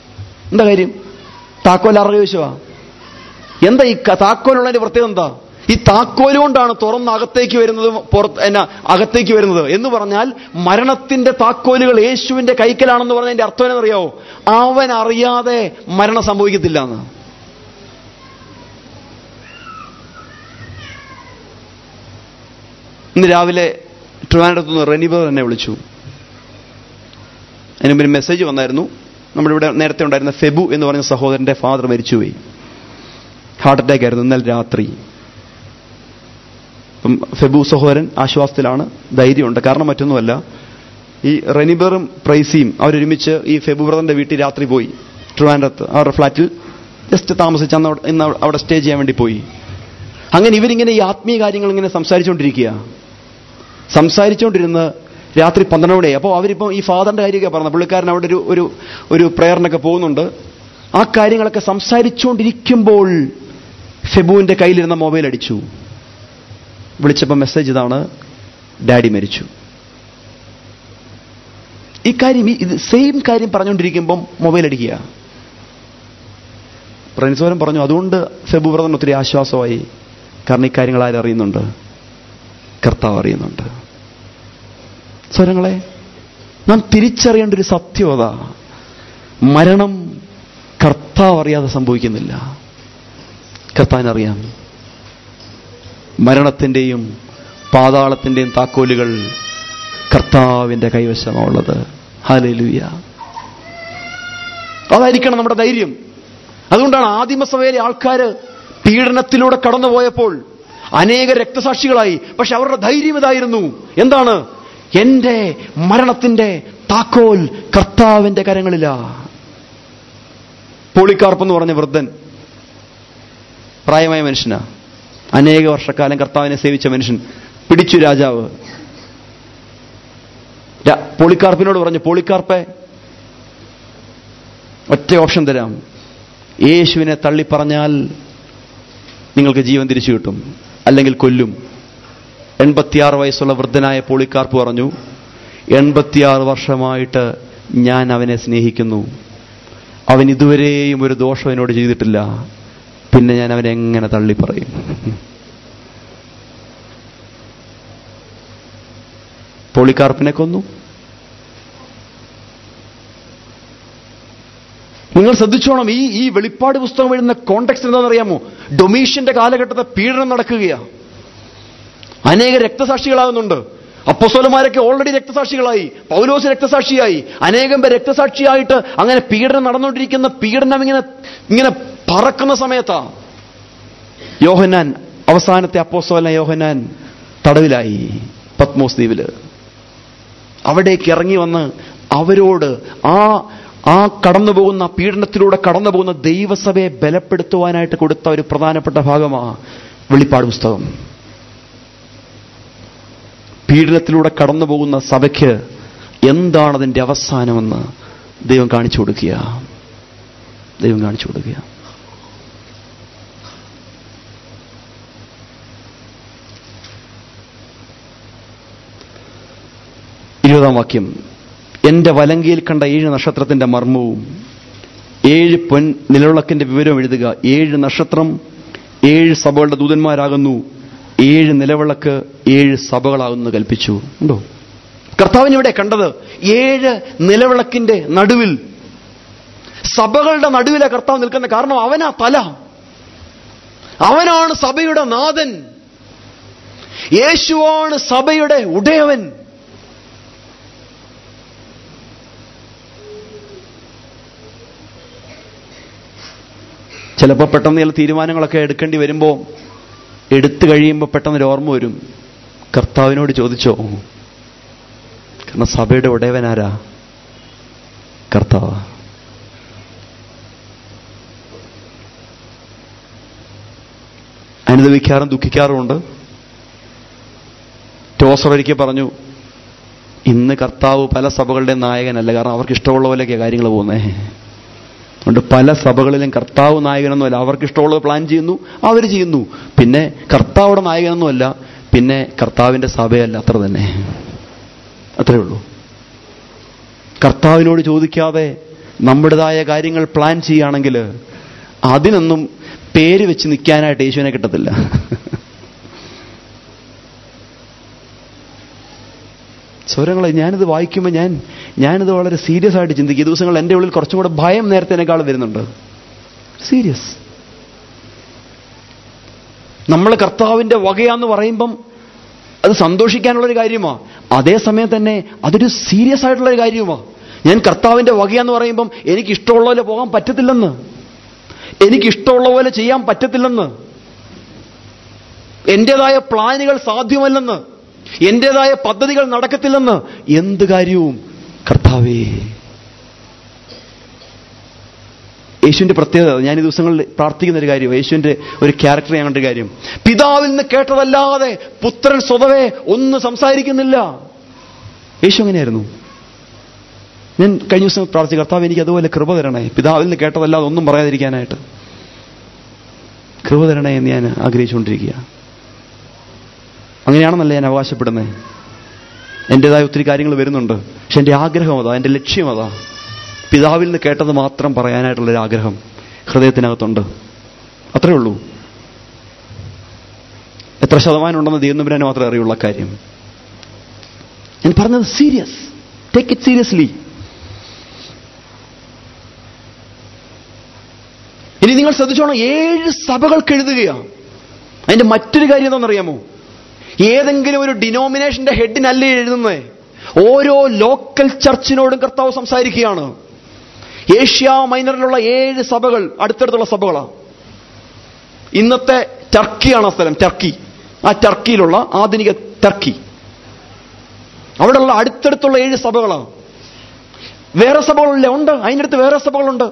എന്താ കാര്യം താക്കോൽ ആരുടെ ചോദിച്ചുവാ എന്താ ഈ ക- താക്കോലുള്ളതിന്റെ പ്രത്യേകത എന്താ ഈ താക്കോല് കൊണ്ടാണ് തുറന്ന് അകത്തേക്ക് വരുന്നത് പുറത്ത് എന്നാ അകത്തേക്ക് വരുന്നത് എന്ന് പറഞ്ഞാൽ മരണത്തിന്റെ താക്കോലുകൾ യേശുവിന്റെ കൈക്കലാണെന്ന് പറഞ്ഞതിന്റെ അർത്ഥം എന്നറിയാവോ അവൻ അറിയാതെ മരണം സംഭവിക്കത്തില്ല എന്ന് ഇന്ന് രാവിലെ ട്രിവാൻഡ്രത്ത് നിന്ന് റെനിബർ എന്നെ വിളിച്ചു അതിന് മുമ്പ് ഒരു മെസ്സേജ് വന്നായിരുന്നു നമ്മുടെ ഇവിടെ നേരത്തെ ഉണ്ടായിരുന്ന ഫെബു എന്ന് പറഞ്ഞ സഹോദരന്റെ ഫാദർ മരിച്ചുപോയി ഹാർട്ട് അറ്റാക്ക് ആയിരുന്നു ഇന്നലെ രാത്രി അപ്പം ഫെബു സഹോദരൻ ആശ്വാസത്തിലാണ് ധൈര്യമുണ്ട് കാരണം മറ്റൊന്നുമല്ല ഈ റെനിബറും പ്രൈസിയും അവരൊരുമിച്ച് ഈ ഫെബു ബ്രദറിന്റെ വീട്ടിൽ രാത്രി പോയി ട്രിവാൻഡ്രത്ത് അവരുടെ ഫ്ലാറ്റിൽ ജസ്റ്റ് താമസിച്ച് അന്ന് അവിടെ- ഇന്ന് അവിടെ സ്റ്റേ ചെയ്യാൻ വേണ്ടി പോയി അങ്ങനെ ഇവരിങ്ങനെ ഈ ആത്മീയ കാര്യങ്ങൾ ഇങ്ങനെ സംസാരിച്ചുകൊണ്ടിരിക്കുക സംസാരിച്ചുകൊണ്ടിരുന്ന് രാത്രി പന്ത്രണ്ട് മണിയായി അപ്പോൾ അവരിപ്പം ഈ ഫാദറിന്റെ കാര്യമൊക്കെ പറഞ്ഞത് പുള്ളിക്കാരൻ അവിടെ ഒരു ഒരു ഒരു പ്രേയറിനൊക്കെ പോകുന്നുണ്ട് ആ കാര്യങ്ങളൊക്കെ സംസാരിച്ചുകൊണ്ടിരിക്കുമ്പോൾ ഫെബുവിന്റെ കയ്യിലിരുന്ന മൊബൈൽ അടിച്ചു വിളിച്ചപ്പോൾ മെസ്സേജ് ഇതാണ് ഡാഡി മരിച്ചു ഈ കാര്യം ഈ- ഇത് സെയിം കാര്യം പറഞ്ഞുകൊണ്ടിരിക്കുമ്പം മൊബൈൽ അടിക്കുക പ്രിൻസോരം പറഞ്ഞു അതുകൊണ്ട് ഫെബു ബ്രദറിന് ഒത്തിരി ആശ്വാസമായി കാരണം ഈ കാര്യങ്ങൾ ആരറിയുന്നുണ്ട് കർത്താവ് അറിയുന്നുണ്ട് സ്വരങ്ങളെ നാം തിരിച്ചറിയേണ്ട ഒരു സത്യവത മരണം കർത്താവ് അറിയാതെ സംഭവിക്കുന്നില്ല കർത്താവിനറിയാം മരണത്തിൻ്റെയും പാതാളത്തിൻ്റെയും താക്കോലുകൾ കർത്താവിൻ്റെ കൈവശമാണുള്ളത് ഹാലലൂയ അതായിരിക്കണം നമ്മുടെ ധൈര്യം അതുകൊണ്ടാണ് ആദിമസഭയിലെ ആൾക്കാർ പീഡനത്തിലൂടെ കടന്നുപോയപ്പോൾ അനേക രക്തസാക്ഷികളായി പക്ഷെ അവരുടെ ധൈര്യം ഇതായിരുന്നു എന്താണ് എന്റെ മരണത്തിന്റെ താക്കോൽ കർത്താവിന്റെ കരങ്ങളിലാ പോളിക്കാർപ്പ് എന്ന് പറഞ്ഞ വൃദ്ധൻ പ്രായമായ മനുഷ്യനാ അനേക വർഷക്കാലം കർത്താവിനെ സേവിച്ച മനുഷ്യൻ പിടിച്ചു രാജാവ് രാ- പോളിക്കാർപ്പിനോട് പറഞ്ഞു പോളിക്കാർപ്പെ ഒറ്റ ഓപ്ഷൻ തരാം യേശുവിനെ തള്ളിപ്പറഞ്ഞാൽ നിങ്ങൾക്ക് ജീവൻ തിരിച്ചു കിട്ടും അല്ലെങ്കിൽ കൊല്ലും എൺപത്തിയാറ് വയസ്സുള്ള വൃദ്ധനായ പോളിക്കാർപ്പ് പറഞ്ഞു എൺപത്തിയാറ് വർഷമായിട്ട് ഞാൻ അവനെ സ്നേഹിക്കുന്നു അവൻ ഇതുവരെയും ഒരു ദോഷം എന്നോട് ചെയ്തിട്ടില്ല പിന്നെ ഞാൻ അവനെ എങ്ങനെ തള്ളിപ്പറയും പോളിക്കാർപ്പിനെ കൊന്നു നിങ്ങൾ ശ്രദ്ധിച്ചോണം ഈ ഈ വെളിപ്പാട് പുസ്തകം എഴുതുന്ന കോണ്ടെക്സ്റ്റ് എന്താണെന്നറിയാമോ ഡൊമീഷ്യന്റെ കാലഘട്ടത്തെ പീഡനം നടക്കുകയാ അനേക രക്തസാക്ഷികളാകുന്നുണ്ട് അപ്പസ്വലന്മാരൊക്കെ ഓൾറെഡി രക്തസാക്ഷികളായി പൗലോസ് രക്തസാക്ഷിയായി അനേകം പേർ രക്തസാക്ഷിയായിട്ട് അങ്ങനെ പീഡനം നടന്നുകൊണ്ടിരിക്കുന്ന പീഡനം ഇങ്ങനെ ഇങ്ങനെ പറക്കുന്ന സമയത്താ യോഹന്നാൻ അവസാനത്തെ അപ്പോസ്തലൻ യോഹന്നാൻ തടവിലായി പത്മോസ് ദ്വീപില് അവിടേക്ക് ഇറങ്ങി വന്ന് അവരോട് ആ ആ കടന്നു പോകുന്ന പീഡനത്തിലൂടെ കടന്നു പോകുന്ന ദൈവസഭയെ ബലപ്പെടുത്തുവാനായിട്ട് കൊടുത്ത ഒരു പ്രധാനപ്പെട്ട ഭാഗമാ വെളിപ്പാട് പുസ്തകം പീഡനത്തിലൂടെ കടന്നു പോകുന്ന സഭയ്ക്ക് എന്താണ് അതിന്റെ അവസാനമെന്ന് ദൈവം കാണിച്ചു കൊടുക്കുക ദൈവം കാണിച്ചു കൊടുക്കുക ഇരുപതാം വാക്യം എന്റെ വലങ്കയിൽ കണ്ട ഏഴ് നക്ഷത്രത്തിന്റെ മർമ്മവും ഏഴ് പൊൻ നിലവിളക്കിന്റെ വിവരവും എഴുതുക ഏഴ് നക്ഷത്രം ഏഴ് സഭകളുടെ ദൂതന്മാരാകുന്നു ഏഴ് നിലവിളക്ക് ഏഴ് സഭകളാകുന്നു കൽപ്പിച്ചു ഉണ്ടോ കർത്താവിന് ഇവിടെ കണ്ടത് ഏഴ് നിലവിളക്കിന്റെ നടുവിൽ സഭകളുടെ നടുവിലെ കർത്താവ് നിൽക്കുന്ന കാരണം അവനാ തല അവനാണ് സഭയുടെ നാഥൻ യേശുവാണ് സഭയുടെ ഉടയവൻ ചിലപ്പോൾ പെട്ടെന്ന് ചില തീരുമാനങ്ങളൊക്കെ എടുക്കേണ്ടി വരുമ്പോൾ എടുത്തു കഴിയുമ്പോൾ പെട്ടെന്ന് ഒരു ഓർമ്മ വരും കർത്താവിനോട് ചോദിച്ചോ കാരണം സഭയുടെ ഉടയവനാരാ കർത്താവ് അനുദവിക്കാറും ദുഃഖിക്കാറുമുണ്ട് ടോസർ ഒരിക്കൽ പറഞ്ഞു ഇന്ന് കർത്താവ് പല സഭകളുടെ നായകനല്ല കാരണം അവർക്ക് ഇഷ്ടമുള്ള പോലെയൊക്കെ കാര്യങ്ങൾ പോകുന്നേ അതുകൊണ്ട് പല സഭകളിലും കർത്താവ് നായകനൊന്നുമല്ല അവർക്ക് ഇഷ്ടമുള്ളത് പ്ലാൻ ചെയ്യുന്നു അവർ ചെയ്യുന്നു പിന്നെ കർത്താവിടെ നായകനൊന്നുമല്ല പിന്നെ കർത്താവിന്റെ സഭയല്ല അത്ര തന്നെ അത്രേ ഉള്ളൂ കർത്താവിനോട് ചോദിക്കാതെ നമ്മുടേതായ കാര്യങ്ങൾ പ്ലാൻ ചെയ്യുകയാണെങ്കിൽ അതിനൊന്നും പേര് വെച്ച് നിൽക്കാനായിട്ട് യേശുവിനെ കിട്ടത്തില്ല സ്വരങ്ങളെ ഞാനിത് വായിക്കുമ്പോൾ ഞാൻ ഞാനിത് വളരെ സീരിയസ് ആയിട്ട് ചിന്തിക്കും ഈ ദിവസങ്ങളിൽ എൻ്റെ ഉള്ളിൽ കുറച്ചും കൂടെ ഭയം നേരത്തേനേക്കാൾ വരുന്നുണ്ട് സീരിയസ് നമ്മൾ കർത്താവിൻ്റെ വകയാന്ന് പറയുമ്പം അത് സന്തോഷിക്കാനുള്ളൊരു കാര്യമാണ് അതേസമയം തന്നെ അതൊരു സീരിയസ് ആയിട്ടുള്ളൊരു കാര്യവുമാണ് ഞാൻ കർത്താവിൻ്റെ വകയാന്ന് പറയുമ്പം എനിക്ക് ഇഷ്ടമുള്ള പോലെ പോകാൻ പറ്റത്തില്ലെന്ന് എനിക്ക് ഇഷ്ടമുള്ള പോലെ ചെയ്യാൻ പറ്റത്തില്ലെന്ന് എന്റേതായ പ്ലാനുകൾ സാധ്യമല്ലെന്ന് എന്റേതായ പദ്ധതികൾ നടക്കത്തില്ലെന്ന് എന്ത് കാര്യവും കർത്താവേ യേശുവിന്റെ പ്രത്യേകത ഞാൻ ഈ ദിവസങ്ങളിൽ പ്രാർത്ഥിക്കുന്ന ഒരു കാര്യം യേശുവിന്റെ ഒരു ക്യാരക്ടർ ഞാൻ കണ്ട ഒരു കാര്യം പിതാവിൽ നിന്ന് കേട്ടതല്ലാതെ പുത്രൻ സ്വതവേ ഒന്നും സംസാരിക്കുന്നില്ല യേശു അങ്ങനെയായിരുന്നു ഞാൻ കഴിഞ്ഞ ദിവസം പ്രാർത്ഥിച്ചു കർത്താവ് എനിക്ക് അതുപോലെ കൃപ തരണേ പിതാവിൽ നിന്ന് കേട്ടതല്ലാതെ ഒന്നും പറയാതിരിക്കാനായിട്ട് കൃപ തരണേ എന്ന് ഞാൻ ആഗ്രഹിച്ചുകൊണ്ടിരിക്കുക അങ്ങനെയാണെന്നല്ല ഞാൻ അവകാശപ്പെടുന്നത് എൻ്റെതായ ഒത്തിരി കാര്യങ്ങൾ വരുന്നുണ്ട് പക്ഷെ എൻ്റെ ആഗ്രഹം അതാ എൻ്റെ ലക്ഷ്യം അതാ പിതാവിൽ നിന്ന് കേട്ടത് മാത്രം പറയാനായിട്ടുള്ളൊരു ആഗ്രഹം ഹൃദയത്തിനകത്തുണ്ട് അത്രേ ഉള്ളൂ എത്ര ശതമാനം ഉണ്ടെന്ന് ദൈവനമ്പരാന് മാത്രമേ അറിയുള്ള കാര്യം ഞാൻ പറഞ്ഞത് സീരിയസ് ടേക്ക് ഇറ്റ് സീരിയസ്ലി ഇനി നിങ്ങൾ ശ്രദ്ധിച്ചോണം ഏഴ് സഭകൾക്ക് എഴുതുകയാണ് അതിന്റെ മറ്റൊരു കാര്യം എന്താണെന്നറിയാമോ ഏതെങ്കിലും ഒരു ഡിനോമിനേഷന്റെ ഹെഡിനല്ല എഴുതുന്നത് ഓരോ ലോക്കൽ ചർച്ചിനോടും കർത്താവ് സംസാരിക്കുകയാണ് ഏഷ്യ മൈനറിലുള്ള ഏഴ് സഭകൾ അടുത്തടുത്തുള്ള സഭകളാണ് ഇന്നത്തെ ടർക്കിയാണ് ആ സ്ഥലം ടർക്കി ആ ടർക്കിയിലുള്ള ആധുനിക ടർക്കി അവിടെയുള്ള അടുത്തടുത്തുള്ള ഏഴ് സഭകളാണ് വേറെ സഭകളില്ല ഉണ്ട് അതിൻ്റെ അടുത്ത് വേറെ സഭകളുണ്ട്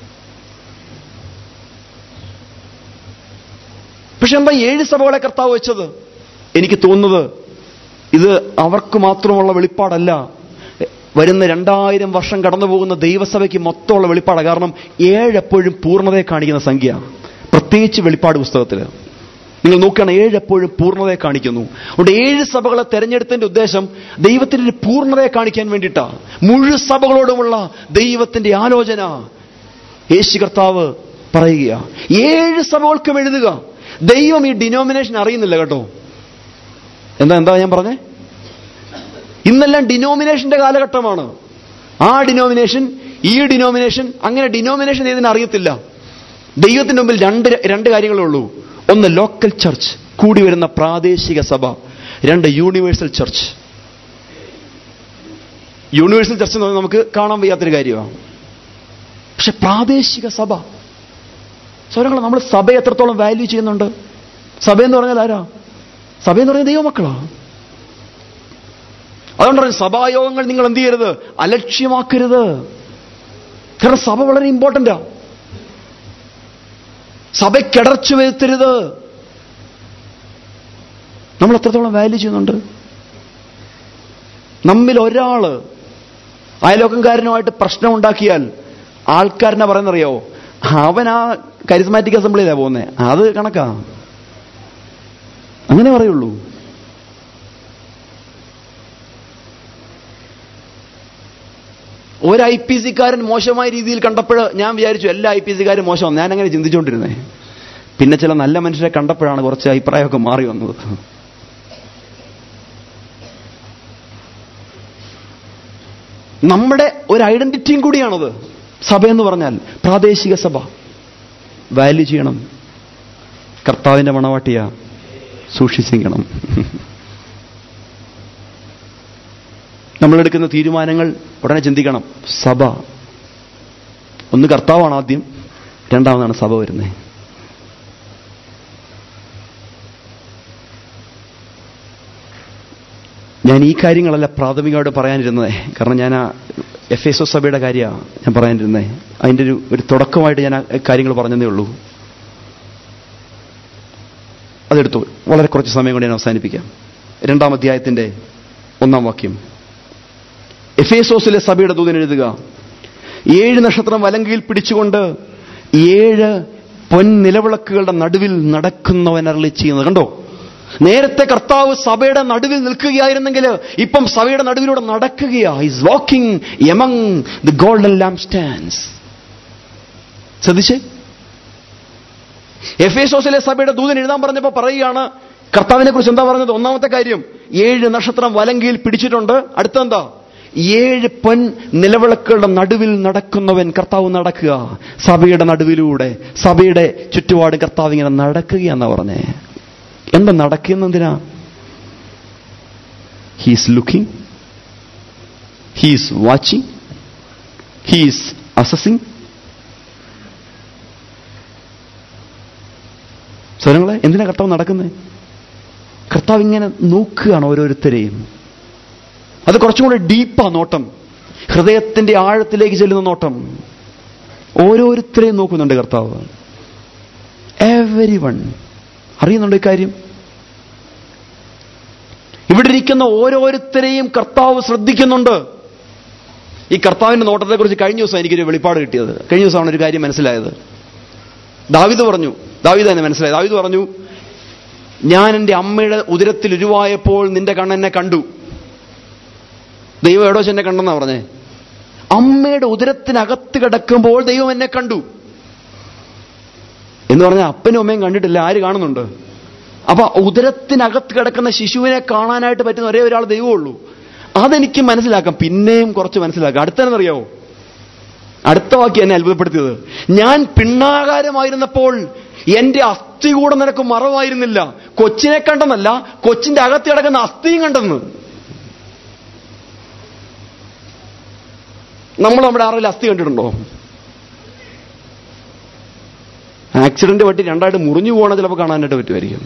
പക്ഷെ എന്താ ഏഴ് സഭകളെ കർത്താവ് വെച്ചത് എനിക്ക് തോന്നുന്നത് ഇത് അവർക്ക് മാത്രമുള്ള വെളിപ്പാടല്ല വരുന്ന രണ്ടായിരം വർഷം കടന്നു പോകുന്ന ദൈവസഭയ്ക്ക് മൊത്തമുള്ള വെളിപ്പാടാണ് കാരണം ഏഴ് എപ്പോഴും പൂർണ്ണതയെ കാണിക്കുന്ന സംഖ്യ പ്രത്യേകിച്ച് വെളിപ്പാട് പുസ്തകത്തിൽ നിങ്ങൾ നോക്കുകയാണ് ഏഴ് എപ്പോഴും പൂർണ്ണതയെ കാണിക്കുന്നു അതുകൊണ്ട് ഏഴ് സഭകളെ തെരഞ്ഞെടുത്തതിന്റെ ഉദ്ദേശം ദൈവത്തിന്റെ ഒരു പൂർണ്ണതയെ കാണിക്കാൻ വേണ്ടിയിട്ടാണ് മുഴു സഭകളോടുമുള്ള ദൈവത്തിന്റെ ആലോചന യേശു കർത്താവ് പറയുക ഏഴ് സഭകൾക്കും എഴുതുക ദൈവം ഈ ഡിനോമിനേഷൻ അറിയുന്നില്ല കേട്ടോ എന്താ എന്താ ഞാൻ പറഞ്ഞേ ഇന്നെല്ലാം ഡിനോമിനേഷന്റെ കാലഘട്ടമാണ് ആ ഡിനോമിനേഷൻ ഈ ഡിനോമിനേഷൻ അങ്ങനെ ഡിനോമിനേഷൻ ഏതിനെ അറിയത്തില്ല ദൈവത്തിന്റെ മുമ്പിൽ രണ്ട് രണ്ട് കാര്യങ്ങളേ ഉള്ളൂ ഒന്ന് ലോക്കൽ ചർച്ച് കൂടി വരുന്ന പ്രാദേശിക സഭ രണ്ട് യൂണിവേഴ്സൽ ചർച്ച് യൂണിവേഴ്സൽ ചർച്ച് എന്ന് പറഞ്ഞാൽ നമുക്ക് കാണാൻ വയ്യാത്തൊരു കാര്യമാണ് പക്ഷെ പ്രാദേശിക സഭ സ്വരങ്ങൾ നമ്മൾ സഭയെ എത്രത്തോളം വാല്യൂ ചെയ്യുന്നുണ്ട് സഭ എന്ന് പറഞ്ഞാൽ ആരാ സഭ എന്ന് പറഞ്ഞാൽ ദൈവമക്കളാ അതുകൊണ്ടാണ് സഭായോഗങ്ങൾ നിങ്ങൾ എന്ത് ചെയ്യരുത് അലക്ഷ്യമാക്കരുത് കാരണം സഭ വളരെ ഇമ്പോർട്ടൻ്റാ സഭയ്ക്കിടർച്ച വരുത്തരുത് നമ്മൾ എത്രത്തോളം വാല്യൂ ചെയ്യുന്നുണ്ട് നമ്മിൽ ഒരാള് അയലോക്കംകാരനുമായിട്ട് പ്രശ്നം ഉണ്ടാക്കിയാൽ ആൾക്കാരനെ പറയുന്നറിയോ അവൻ ആ കരിസ്മാറ്റിക് അസംബ്ലിയിലാണ് പോകുന്നത് അത് കണക്കാ അങ്ങനെ പറയുള്ളൂ ഒരു ഐ പി സിക്കാരൻ മോശമായ രീതിയിൽ കണ്ടപ്പോൾ ഞാൻ വിചാരിച്ചു എല്ലാ ഐ പി സിക്കാരും മോശമാണ് ഞാൻ അങ്ങനെ ചിന്തിച്ചുകൊണ്ടിരുന്നേ പിന്നെ ചില നല്ല മനുഷ്യരെ കണ്ടപ്പോഴാണ് കുറച്ച് അഭിപ്രായമൊക്കെ മാറി വന്നത് നമ്മുടെ ഒരു ഐഡന്റിറ്റിയും കൂടിയാണത് സഭ എന്ന് പറഞ്ഞാൽ പ്രാദേശിക സഭ വാല്യൂ ചെയ്യണം കർത്താവിന്റെ മണവാട്ടിയ സൂക്ഷിച്ചിരിക്കണം നമ്മളെടുക്കുന്ന തീരുമാനങ്ങൾ ഉടനെ ചിന്തിക്കണം സഭ ഒന്ന് കർത്താവാണ് ആദ്യം രണ്ടാമതാണ് സഭ വരുന്നത് ഞാൻ ഈ കാര്യങ്ങളല്ല പ്രാഥമികമായിട്ട് പറയാനിരുന്നത് കാരണം ഞാൻ ആ എഫ് എസ് ഒ സഭയുടെ കാര്യമാണ് ഞാൻ പറയാനിരുന്നത് അതിൻ്റെ ഒരു ഒരു തുടക്കമായിട്ട് ഞാൻ ആ കാര്യങ്ങൾ പറഞ്ഞതേ ഉള്ളൂ അതെടുത്തു വളരെ കുറച്ച് സമയം കൊണ്ട് ഞാൻ അവസാനിപ്പിക്കാം രണ്ടാം അധ്യായത്തിന്റെ ഒന്നാം വാക്യം എഫേസോസിലെ സഭയുടെ ദൂതൻ എഴുതുക ഏഴ് നക്ഷത്രം വലങ്കയിൽ പിടിച്ചുകൊണ്ട് ഏഴ് പൊൻ നിലവിളക്കുകളുടെ നടുവിൽ നടക്കുന്നവൻ അരളി ചെയ്യുന്നത് കണ്ടോ നേരത്തെ കർത്താവ് സഭയുടെ നടുവിൽ നിൽക്കുകയായിരുന്നെങ്കിൽ ഇപ്പം സഭയുടെ നടുവിലൂടെ നടക്കുകയാ is walking among the golden lampstands ശ്രദ്ധിച്ചേ എഫേസോസിലെ സഭയുടെ ദൂതൻ എഴുതാൻ പറഞ്ഞപ്പോൾ പറയുകയാണ് കർത്താവിനെ കുറിച്ച് എന്താ പറഞ്ഞത് ഒന്നാമത്തെ കാര്യം ഏഴ് നക്ഷത്രം വലങ്കയിൽ പിടിച്ചിട്ടുണ്ട് അടുത്തെന്താ ഏഴ് പൊൻ നിലവിളക്കുകളുടെ നടുവിൽ നടക്കുന്നവൻ കർത്താവ് നടക്കുക സഭയുടെ നടുവിലൂടെ സഭയുടെ ചുറ്റുപാട് കർത്താവ് ഇങ്ങനെ നടക്കുകയെന്നാ പറഞ്ഞേ എന്താ നടക്കുന്നതിനാ he's looking he's watching he's assessing സ്വരങ്ങളെ എന്തിനാ കർത്താവ് നടക്കുന്നത് കർത്താവ് ഇങ്ങനെ നോക്കുകയാണ് ഓരോരുത്തരെയും അത് കുറച്ചും കൂടെ ഡീപ്പാ നോട്ടം ഹൃദയത്തിന്റെ ആഴത്തിലേക്ക് ചെല്ലുന്ന നോട്ടം ഓരോരുത്തരെയും നോക്കുന്നുണ്ട് കർത്താവ് എവരി വൺ അറിയുന്നുണ്ട് ഇക്കാര്യം ഇവിടെ ഇരിക്കുന്ന ഓരോരുത്തരെയും കർത്താവ് ശ്രദ്ധിക്കുന്നുണ്ട് ഈ കർത്താവിന്റെ നോട്ടത്തെക്കുറിച്ച് കഴിഞ്ഞ ദിവസം എനിക്കൊരു വെളിപ്പാട് കിട്ടിയത് കഴിഞ്ഞ ദിവസമാണ് ഒരു കാര്യം മനസ്സിലായത് ദാവിദ് പറഞ്ഞു ദാവിദ് തന്നെ മനസ്സിലായി ദാവിദ് പറഞ്ഞു ഞാൻ എൻ്റെ അമ്മയുടെ ഉദരത്തിൽ ഉരുവായപ്പോൾ നിന്റെ കണ്ണെന്നെ കണ്ടു ദൈവം എവിടെ വെച്ച് എന്നെ കണ്ടെന്നാ പറഞ്ഞേ അമ്മയുടെ ഉദരത്തിനകത്ത് കിടക്കുമ്പോൾ ദൈവം എന്നെ കണ്ടു എന്ന് പറഞ്ഞാൽ അപ്പനും അമ്മയും കണ്ടിട്ടില്ല ആര് കാണുന്നുണ്ട് അപ്പൊ ഉദരത്തിനകത്ത് കിടക്കുന്ന ശിശുവിനെ കാണാനായിട്ട് പറ്റുന്ന ഒരേ ഒരാൾ ദൈവമുള്ളൂ അതെനിക്ക് മനസ്സിലാക്കാം പിന്നെയും കുറച്ച് മനസ്സിലാക്കാം അടുത്തതെന്നറിയാവോ അടുത്ത വാക്യം എന്നെ അത്ഭുതപ്പെടുത്തിയത് ഞാൻ പിണ്ണാകാരമായിരുന്നപ്പോൾ എന്റെ അസ്ഥി കൂടെ നിനക്ക് മറവായിരുന്നില്ല കൊച്ചിനെ കണ്ടെന്നല്ല കൊച്ചിന്റെ അകത്ത് കിടക്കുന്ന അസ്ഥിയും കണ്ടെന്ന് നമ്മൾ നമ്മുടെ ആറിൽ അസ്ഥി കണ്ടിട്ടുണ്ടോ ആക്സിഡന്റ് പറ്റി രണ്ടായിട്ട് മുറിഞ്ഞു പോകണ ചിലപ്പോൾ കാണാനായിട്ട് പറ്റുമായിരിക്കും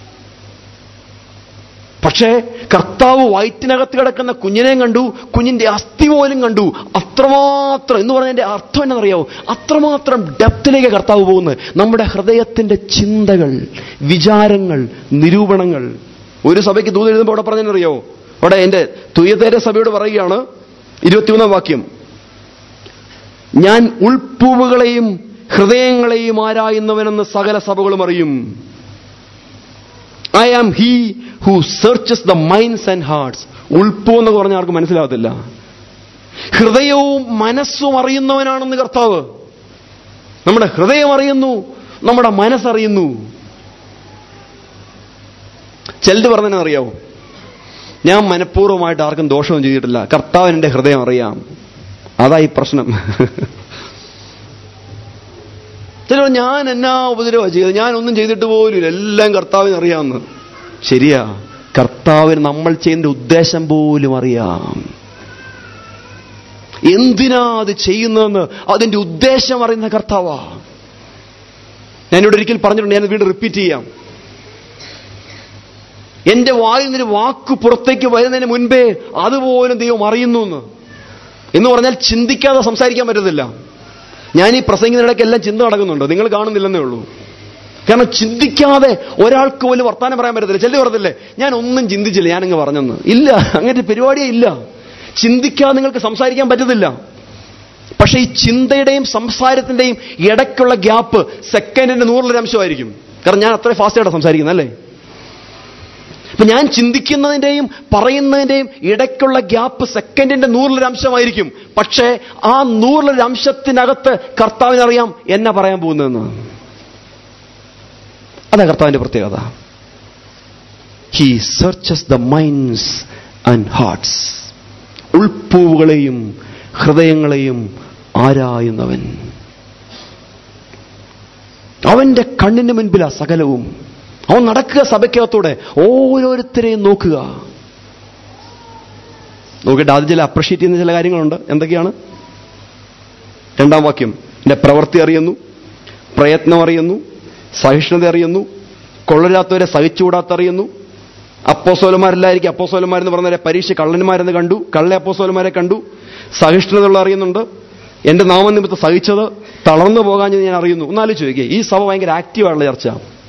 പക്ഷേ കർത്താവ് വയറ്റിനകത്ത് കിടക്കുന്ന കുഞ്ഞിനെയും കണ്ടു കുഞ്ഞിന്റെ അസ്ഥി പോലും കണ്ടു അത്രമാത്രം എന്ന് പറഞ്ഞതിന്റെ അർത്ഥം എന്നറിയാവോ അത്രമാത്രം ഡെപ്തിലേക്ക് കർത്താവ് പോകുന്നത് നമ്മുടെ ഹൃദയത്തിന്റെ ചിന്തകൾ വിചാരങ്ങൾ നിരൂപണങ്ങൾ ഒരു സഭയ്ക്ക് ദൂത് എഴുതുമ്പോൾ അവിടെ പറഞ്ഞറിയാവോ അവിടെ എന്റെ തുയതേര സഭയോട് പറയുകയാണ് ഇരുപത്തിമൂന്നാം വാക്യം ഞാൻ ഉൾപ്പൂവുകളെയും ഹൃദയങ്ങളെയും ആരായുന്നവനെന്ന് സകല സഭകളും അറിയും I am he who searches the minds and hearts ഉൾപ്പൂ എന്ന് പറഞ്ഞാൽ ആർക്കും മനസ്സിലാകത്തില്ല ഹൃദയവും മനസ്സും അറിയുന്നവനാണെന്ന് കർത്താവ് നമ്മുടെ ഹൃദയം അറിയുന്നു നമ്മുടെ മനസ്സറിയുന്നു ചിലത് പറഞ്ഞതിനെ അറിയാവോ ഞാൻ മനഃപൂർവ്വമായിട്ട് ആർക്കും ദോഷവും ചെയ്തിട്ടില്ല കർത്താവിന് എൻ്റെ ഹൃദയം അറിയാം അതായി പ്രശ്നം ചിലർ ഞാൻ എന്നാ ഉപദ്രവ ചെയ്തത് ഞാൻ ഒന്നും ചെയ്തിട്ട് പോലും എല്ലാം കർത്താവിന് അറിയാമെന്ന് ശരിയാ കർത്താവിന് നമ്മൾ ചെയ്യുന്ന ഉദ്ദേശം പോലും അറിയാം എന്തിനാ അത് ചെയ്യുന്നതെന്ന് അതിന്റെ ഉദ്ദേശം അറിയുന്ന കർത്താവാ ഞാനിവിടെ ഒരിക്കൽ പറഞ്ഞിട്ടുണ്ട് ഞാൻ വീണ്ടും റിപ്പീറ്റ് ചെയ്യാം എന്റെ വായിൽ നിന്നൊരു വാക്ക് പുറത്തേക്ക് വരുന്നതിന് മുൻപേ അതുപോലും ദൈവം അറിയുന്നു എന്ന് എന്ന് പറഞ്ഞാൽ ചിന്തിക്കാതെ സംസാരിക്കാൻ പറ്റത്തില്ല ഞാൻ ഈ പ്രസംഗിക്കുന്നിടയ്ക്ക് എല്ലാം ചിന്ത നടക്കുന്നുണ്ട് നിങ്ങൾ കാണുന്നില്ലെന്നേ ഉള്ളൂ കാരണം ചിന്തിക്കാതെ ഒരാൾക്ക് പോലും വർത്താനം പറയാൻ പറ്റത്തില്ല ചെല്ലി പറഞ്ഞില്ലേ ഞാൻ ഒന്നും ചിന്തിച്ചില്ല ഞാനങ്ങ് പറഞ്ഞെന്ന് ഇല്ല അങ്ങനെ പരിപാടിയേ ഇല്ല ചിന്തിക്കാതെ നിങ്ങൾക്ക് സംസാരിക്കാൻ പറ്റത്തില്ല പക്ഷേ ഈ ചിന്തയുടെയും സംസാരത്തിന്റെയും ഇടയ്ക്കുള്ള ഗ്യാപ്പ് സെക്കൻഡിന്റെ നൂറിലൊരു അംശമായിരിക്കും കാരണം ഞാൻ അത്ര ഫാസ്റ്റായിട്ട് സംസാരിക്കുന്നല്ലേ അപ്പൊ ഞാൻ ചിന്തിക്കുന്നതിന്റെയും പറയുന്നതിന്റെയും ഇടയ്ക്കുള്ള ഗ്യാപ്പ് സെക്കൻഡിന്റെ നൂറിലൊരു അംശമായിരിക്കും പക്ഷേ ആ നൂറിലൊരു അംശത്തിനകത്ത് കർത്താവിനറിയാം എന്നെ പറയാൻ പോകുന്നതെന്ന് അതാ കർത്താവിന്റെ പ്രത്യേകത he searches the minds and hearts ഉൾപ്പൂവുകളെയും ഹൃദയങ്ങളെയും ആരായുന്നവൻ അവന്റെ കണ്ണിന് മുൻപിലാ സകലവും അവൻ നടക്കുക സഭയ്ക്കകത്തൂടെ ഓരോരുത്തരെയും നോക്കുക നോക്കിയിട്ട് ആദ്യം ചില അപ്രിഷ്യേറ്റ് ചെയ്യുന്ന ചില കാര്യങ്ങളുണ്ട് എന്തൊക്കെയാണ് രണ്ടാം വാക്യം എന്റെ പ്രവൃത്തി അറിയുന്നു പ്രയത്നം അറിയുന്നു സഹിഷ്ണുത അറിയുന്നു കൊള്ളരാത്തവരെ സഹിച്ചുകൂടാത്തറിയുന്നു അപ്പോസോലന്മാരെല്ലായിരിക്കും അപ്പോസോലന്മാരെന്ന് പറഞ്ഞവരെ പരീക്ഷ കള്ളന്മാരെന്ന് കണ്ടു കള്ള അപ്പോസോലന്മാരെ കണ്ടു സഹിഷ്ണുതയുള്ള അറിയുന്നുണ്ട് എന്റെ നാമനിമിത്തം സഹിച്ചത് തളർന്നു പോകാഞ്ഞത് ഞാൻ അറിയുന്നു ഒന്നാലോചിച്ച് ചോദിക്കുക ഈ സഭ ഭയങ്കര ആക്റ്റീവായുള്ള ചർച്ച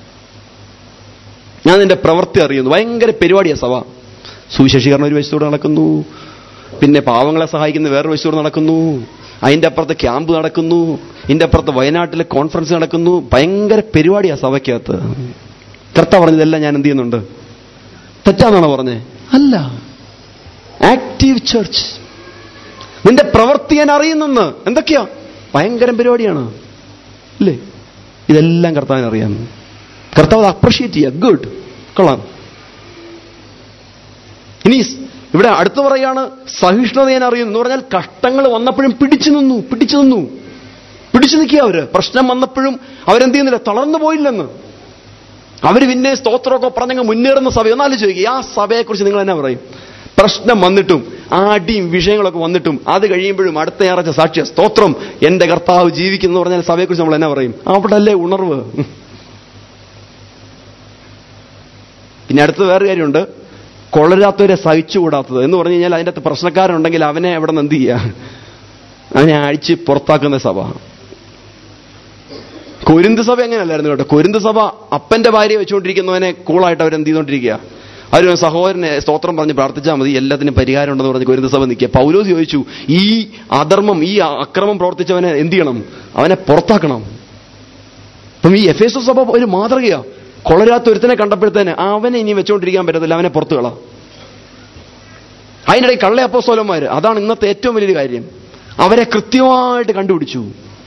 ഞാൻ നിന്റെ പ്രവൃത്തി അറിയുന്നു ഭയങ്കര പരിപാടിയാണ് സഭ സുവിശേഷീകരണം ഒരു വശത്തോടെ നടക്കുന്നു പിന്നെ പാവങ്ങളെ സഹായിക്കുന്ന വേറൊരു വശത്തോടെ നടക്കുന്നു അതിൻ്റെ അപ്പുറത്ത് ക്യാമ്പ് നടക്കുന്നു ഇതിൻ്റെ അപ്പുറത്ത് വയനാട്ടിലെ കോൺഫറൻസ് നടക്കുന്നു ഭയങ്കര പരിപാടിയാണ് സഭയ്ക്കകത്ത് കർത്ത പറഞ്ഞതെല്ലാം ഞാൻ എന്ത് ചെയ്യുന്നുണ്ട് തെറ്റാന്നാണോ പറഞ്ഞേ അല്ല ആക്റ്റീവ് ചർച്ച് നിന്റെ പ്രവൃത്തി ഞാൻ അറിയുന്നെന്ന് എന്തൊക്കെയാ ഭയങ്കര പരിപാടിയാണ് ഇല്ലേ ഇതെല്ലാം കർത്താവിന് അറിയാം കർത്താവ് അപ്രിഷ്യേറ്റ് ചെയ്യുക ഗുഡ് കൊള്ളാം ഇനി സ് ഇവിടെ അടുത്ത് പറയാണ് സഹിഷ്ണുത ഞാൻ അറിയുന്നു എന്ന് പറഞ്ഞാൽ കഷ്ടങ്ങൾ വന്നപ്പോഴും പിടിച്ചു നിന്നു പിടിച്ചു നിന്നു പിടിച്ചു നിൽക്കുക അവര് പ്രശ്നം വന്നപ്പോഴും അവരെന്ത് ചെയ്യുന്നില്ല തളർന്നു പോയില്ലെന്ന് അവർ പിന്നെ സ്തോത്രമൊക്കെ പറഞ്ഞങ്ങ് മുന്നേറുന്ന സഭ ഒന്നാലും ചോദിക്കുക ആ സഭയെക്കുറിച്ച് നിങ്ങൾ എന്നാ പറയും പ്രശ്നം വന്നിട്ടും ആടിയും വിഷയങ്ങളൊക്കെ വന്നിട്ടും അത് കഴിയുമ്പോഴും അടുത്ത ഞായറാഴ്ച സാക്ഷ്യ സ്തോത്രം എന്റെ കർത്താവ് ജീവിക്കുന്നു എന്ന് പറഞ്ഞാൽ സഭയെക്കുറിച്ച് നമ്മൾ എന്നാ പറയും അവിടെ അല്ലേ ഉണർവ് പിന്നെ അടുത്ത വേറെ കാര്യമുണ്ട് കൊളരാത്തവരെ സഹിച്ചുകൂടാത്തത് എന്ന് പറഞ്ഞു കഴിഞ്ഞാൽ അതിൻ്റെ അകത്ത് പ്രശ്നക്കാരുണ്ടെങ്കിൽ അവനെ എവിടെ നിന്ന് എന്ത് ചെയ്യുക അവനെ അഴിച്ച് പുറത്താക്കുന്ന സഭ കൊരിന്ത് സഭ എങ്ങനെയല്ലായിരുന്നു കേട്ടോ കൊരിന്ത് സഭ അപ്പന്റെ ഭാര്യ വെച്ചുകൊണ്ടിരിക്കുന്നവനെ കൂളായിട്ട് അവരെന്ത് ചെയ്തുകൊണ്ടിരിക്കുക അവർ സഹോദരനെ സ്തോത്രം പറഞ്ഞ് പ്രാർത്ഥിച്ചാൽ മതി എല്ലാത്തിനും പരിഹാരം ഉണ്ടെന്ന് പറഞ്ഞ് കൊരിന്ത് സഭ നിൽക്കുക പൗലോസ് ചോദിച്ചു ഈ അധർമ്മം ഈ അക്രമം പ്രവർത്തിച്ചവനെ എന്ത് ചെയ്യണം അവനെ പുറത്താക്കണം അപ്പം ഈ എഫ് എസ് സഭ ഒരു മാതൃകയാ കൊളരാത്ത ഒരുത്തനെ കണ്ടപ്പോഴത്തേന് അവനെ ഇനി വെച്ചുകൊണ്ടിരിക്കാൻ പറ്റത്തില്ല അവനെ പുറത്തു കളാം അതിനിടയിൽ കള്ള അപ്പോസ്തോലന്മാർ അതാണ് ഇന്നത്തെ ഏറ്റവും വലിയൊരു കാര്യം അവരെ കൃത്യമായിട്ട് കണ്ടുപിടിച്ചു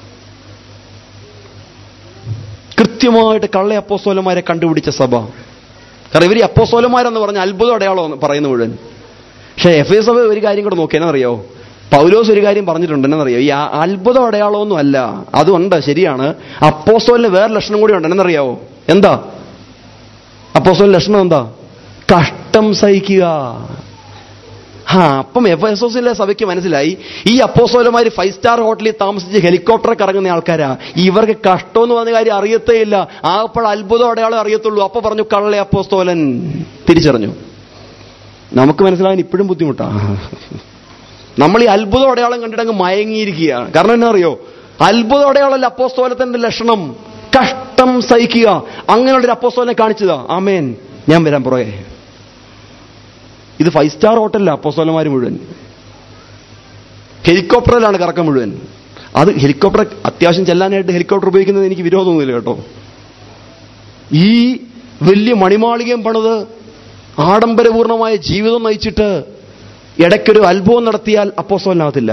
കൃത്യമായിട്ട് കള്ള അപ്പോസ്തോലന്മാരെ കണ്ടുപിടിച്ച സഭ കാരണം ഇവർ അപ്പോസ്തോലന്മാരെന്ന് പറഞ്ഞ അത്ഭുതം അടയാളം പറയുന്ന മുഴുവൻ പക്ഷെ എഫ് എസ് സഭ ഒരു കാര്യം കൂടെ നോക്കി എന്നറിയോ പൗലോസ് ഒരു കാര്യം പറഞ്ഞിട്ടുണ്ട് എന്നറിയോ ഈ ആ- അത്ഭുതം അടയാളമൊന്നും അല്ല അതുണ്ട് ശരിയാണ് അപ്പോസ്തോലിന് വേറെ ലക്ഷണം കൂടി ഉണ്ട് എന്നറിയാവോ എന്താ അപ്പോസ്തോലിന്റെ ലക്ഷണം എന്താ കഷ്ടം സഹിക്കുക ആ അപ്പം എഫ് എസ് എസിലെ സഭയ്ക്ക് മനസ്സിലായി ഈ അപ്പോസോലമാര് ഫൈവ് സ്റ്റാർ ഹോട്ടലിൽ താമസിച്ച് ഹെലികോപ്റ്ററിൽ കറങ്ങുന്ന ആൾക്കാരാ ഇവർക്ക് കഷ്ടം എന്ന് പറഞ്ഞ കാര്യം അറിയത്തേ ഇല്ല ആപ്പോൾ അത്ഭുതം അടയാളം അറിയത്തുള്ളൂ അപ്പൊ പറഞ്ഞു കള്ളെ അപ്പോസ്തോലൻ തിരിച്ചറിഞ്ഞു നമുക്ക് മനസ്സിലാകാൻ ഇപ്പോഴും ബുദ്ധിമുട്ടാ നമ്മൾ ഈ അത്ഭുതം അടയാളം കണ്ടിട്ടങ്ങ് മയങ്ങിയിരിക്കുക കാരണം എന്നാ അറിയോ അത്ഭുതം അടയാളമല്ല അപ്പോസ്തോലത്തിന്റെ ലക്ഷണം കഷ്ടം സഹിക്കുക അങ്ങനെയുള്ളൊരു അപ്പോസ്തോലനെ കാണിച്ചതാ ആമേൻ ഞാൻ വരാൻ പുറകെ ഇത് ഫൈവ് സ്റ്റാർ ഹോട്ടലില്ല അപ്പോസ്തോലന്മാർ മുഴുവൻ ഹെലികോപ്റ്ററിലാണ് കറക്കം മുഴുവൻ അത് ഹെലികോപ്റ്റർ അത്യാവശ്യം ചെല്ലാനായിട്ട് ഹെലികോപ്റ്റർ ഉപയോഗിക്കുന്നത് എനിക്ക് വിരോധമൊന്നുമില്ല കേട്ടോ ഈ വലിയ മണിമാളികയും പണിത് ആഡംബരപൂർണമായ ജീവിതം നയിച്ചിട്ട് ഇടയ്ക്കൊരു അത്ഭുതം നടത്തിയാൽ അപ്പോസ്തോലനാകത്തില്ല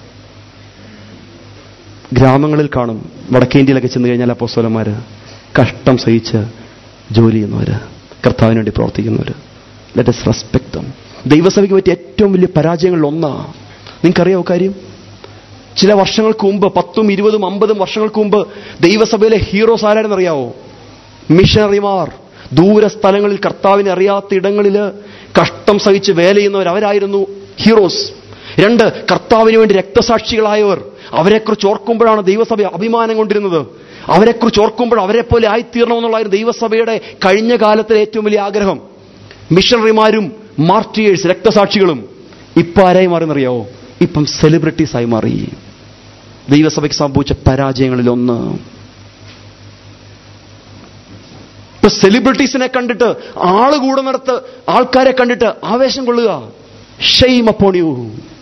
ഗ്രാമങ്ങളിൽ കാണും വടക്കേ ഇന്ത്യയിലൊക്കെ ചെന്ന് കഴിഞ്ഞാൽ അപ്പോസ്തോലന്മാര് കഷ്ടം സഹിച്ച് ജോലി ചെയ്യുന്നവര് കർത്താവിന് വേണ്ടി പ്രവർത്തിക്കുന്നവര് ലെറ്റ് എസ് റെസ്പെക്ട് ദം ദൈവസഭയ്ക്ക് പറ്റിയ ഏറ്റവും വലിയ പരാജയങ്ങളിൽ ഒന്നാ നിങ്ങൾക്കറിയാവോ കാര്യം ചില വർഷങ്ങൾക്ക് മുമ്പ് പത്തും ഇരുപതും അമ്പതും വർഷങ്ങൾക്ക് മുമ്പ് ദൈവസഭയിലെ ഹീറോസ് ആരാണെന്നറിയാവോ മിഷണറിമാർ ദൂര സ്ഥലങ്ങളിൽ കർത്താവിനെ അറിയാത്ത ഇടങ്ങളിൽ കഷ്ടം സഹിച്ച് വേല ചെയ്യുന്നവർ അവരായിരുന്നു ഹീറോസ് രണ്ട് കർത്താവിന് വേണ്ടി രക്തസാക്ഷികളായവർ അവരെക്കുറിച്ച് ഓർക്കുമ്പോഴാണ് ദൈവസഭ അഭിമാനം കൊണ്ടിരുന്നത് അവരെക്കുറിച്ച് ഓർക്കുമ്പോൾ അവരെ പോലെ ആയിത്തീരണമെന്നുള്ളായിരുന്നു ദൈവസഭയുടെ കഴിഞ്ഞ കാലത്തിലെ ഏറ്റവും വലിയ ആഗ്രഹം മിഷണറിമാരും മാർട്ടിയേഴ്സ് രക്തസാക്ഷികളും ഇപ്പം ആരായി മാറിയെന്നറിയാവോ ഇപ്പം സെലിബ്രിറ്റീസ് ആയി മാറി ദൈവസഭയ്ക്ക് സംഭവിച്ച പരാജയങ്ങളിൽ ഒന്ന് ഇപ്പൊ സെലിബ്രിറ്റീസിനെ കണ്ടിട്ട് ആള് കൂടുന്നിടത്ത് ആൾക്കാരെ കണ്ടിട്ട് ആവേശം കൊള്ളുക ഷെയ്ം അപ്പോൺ യു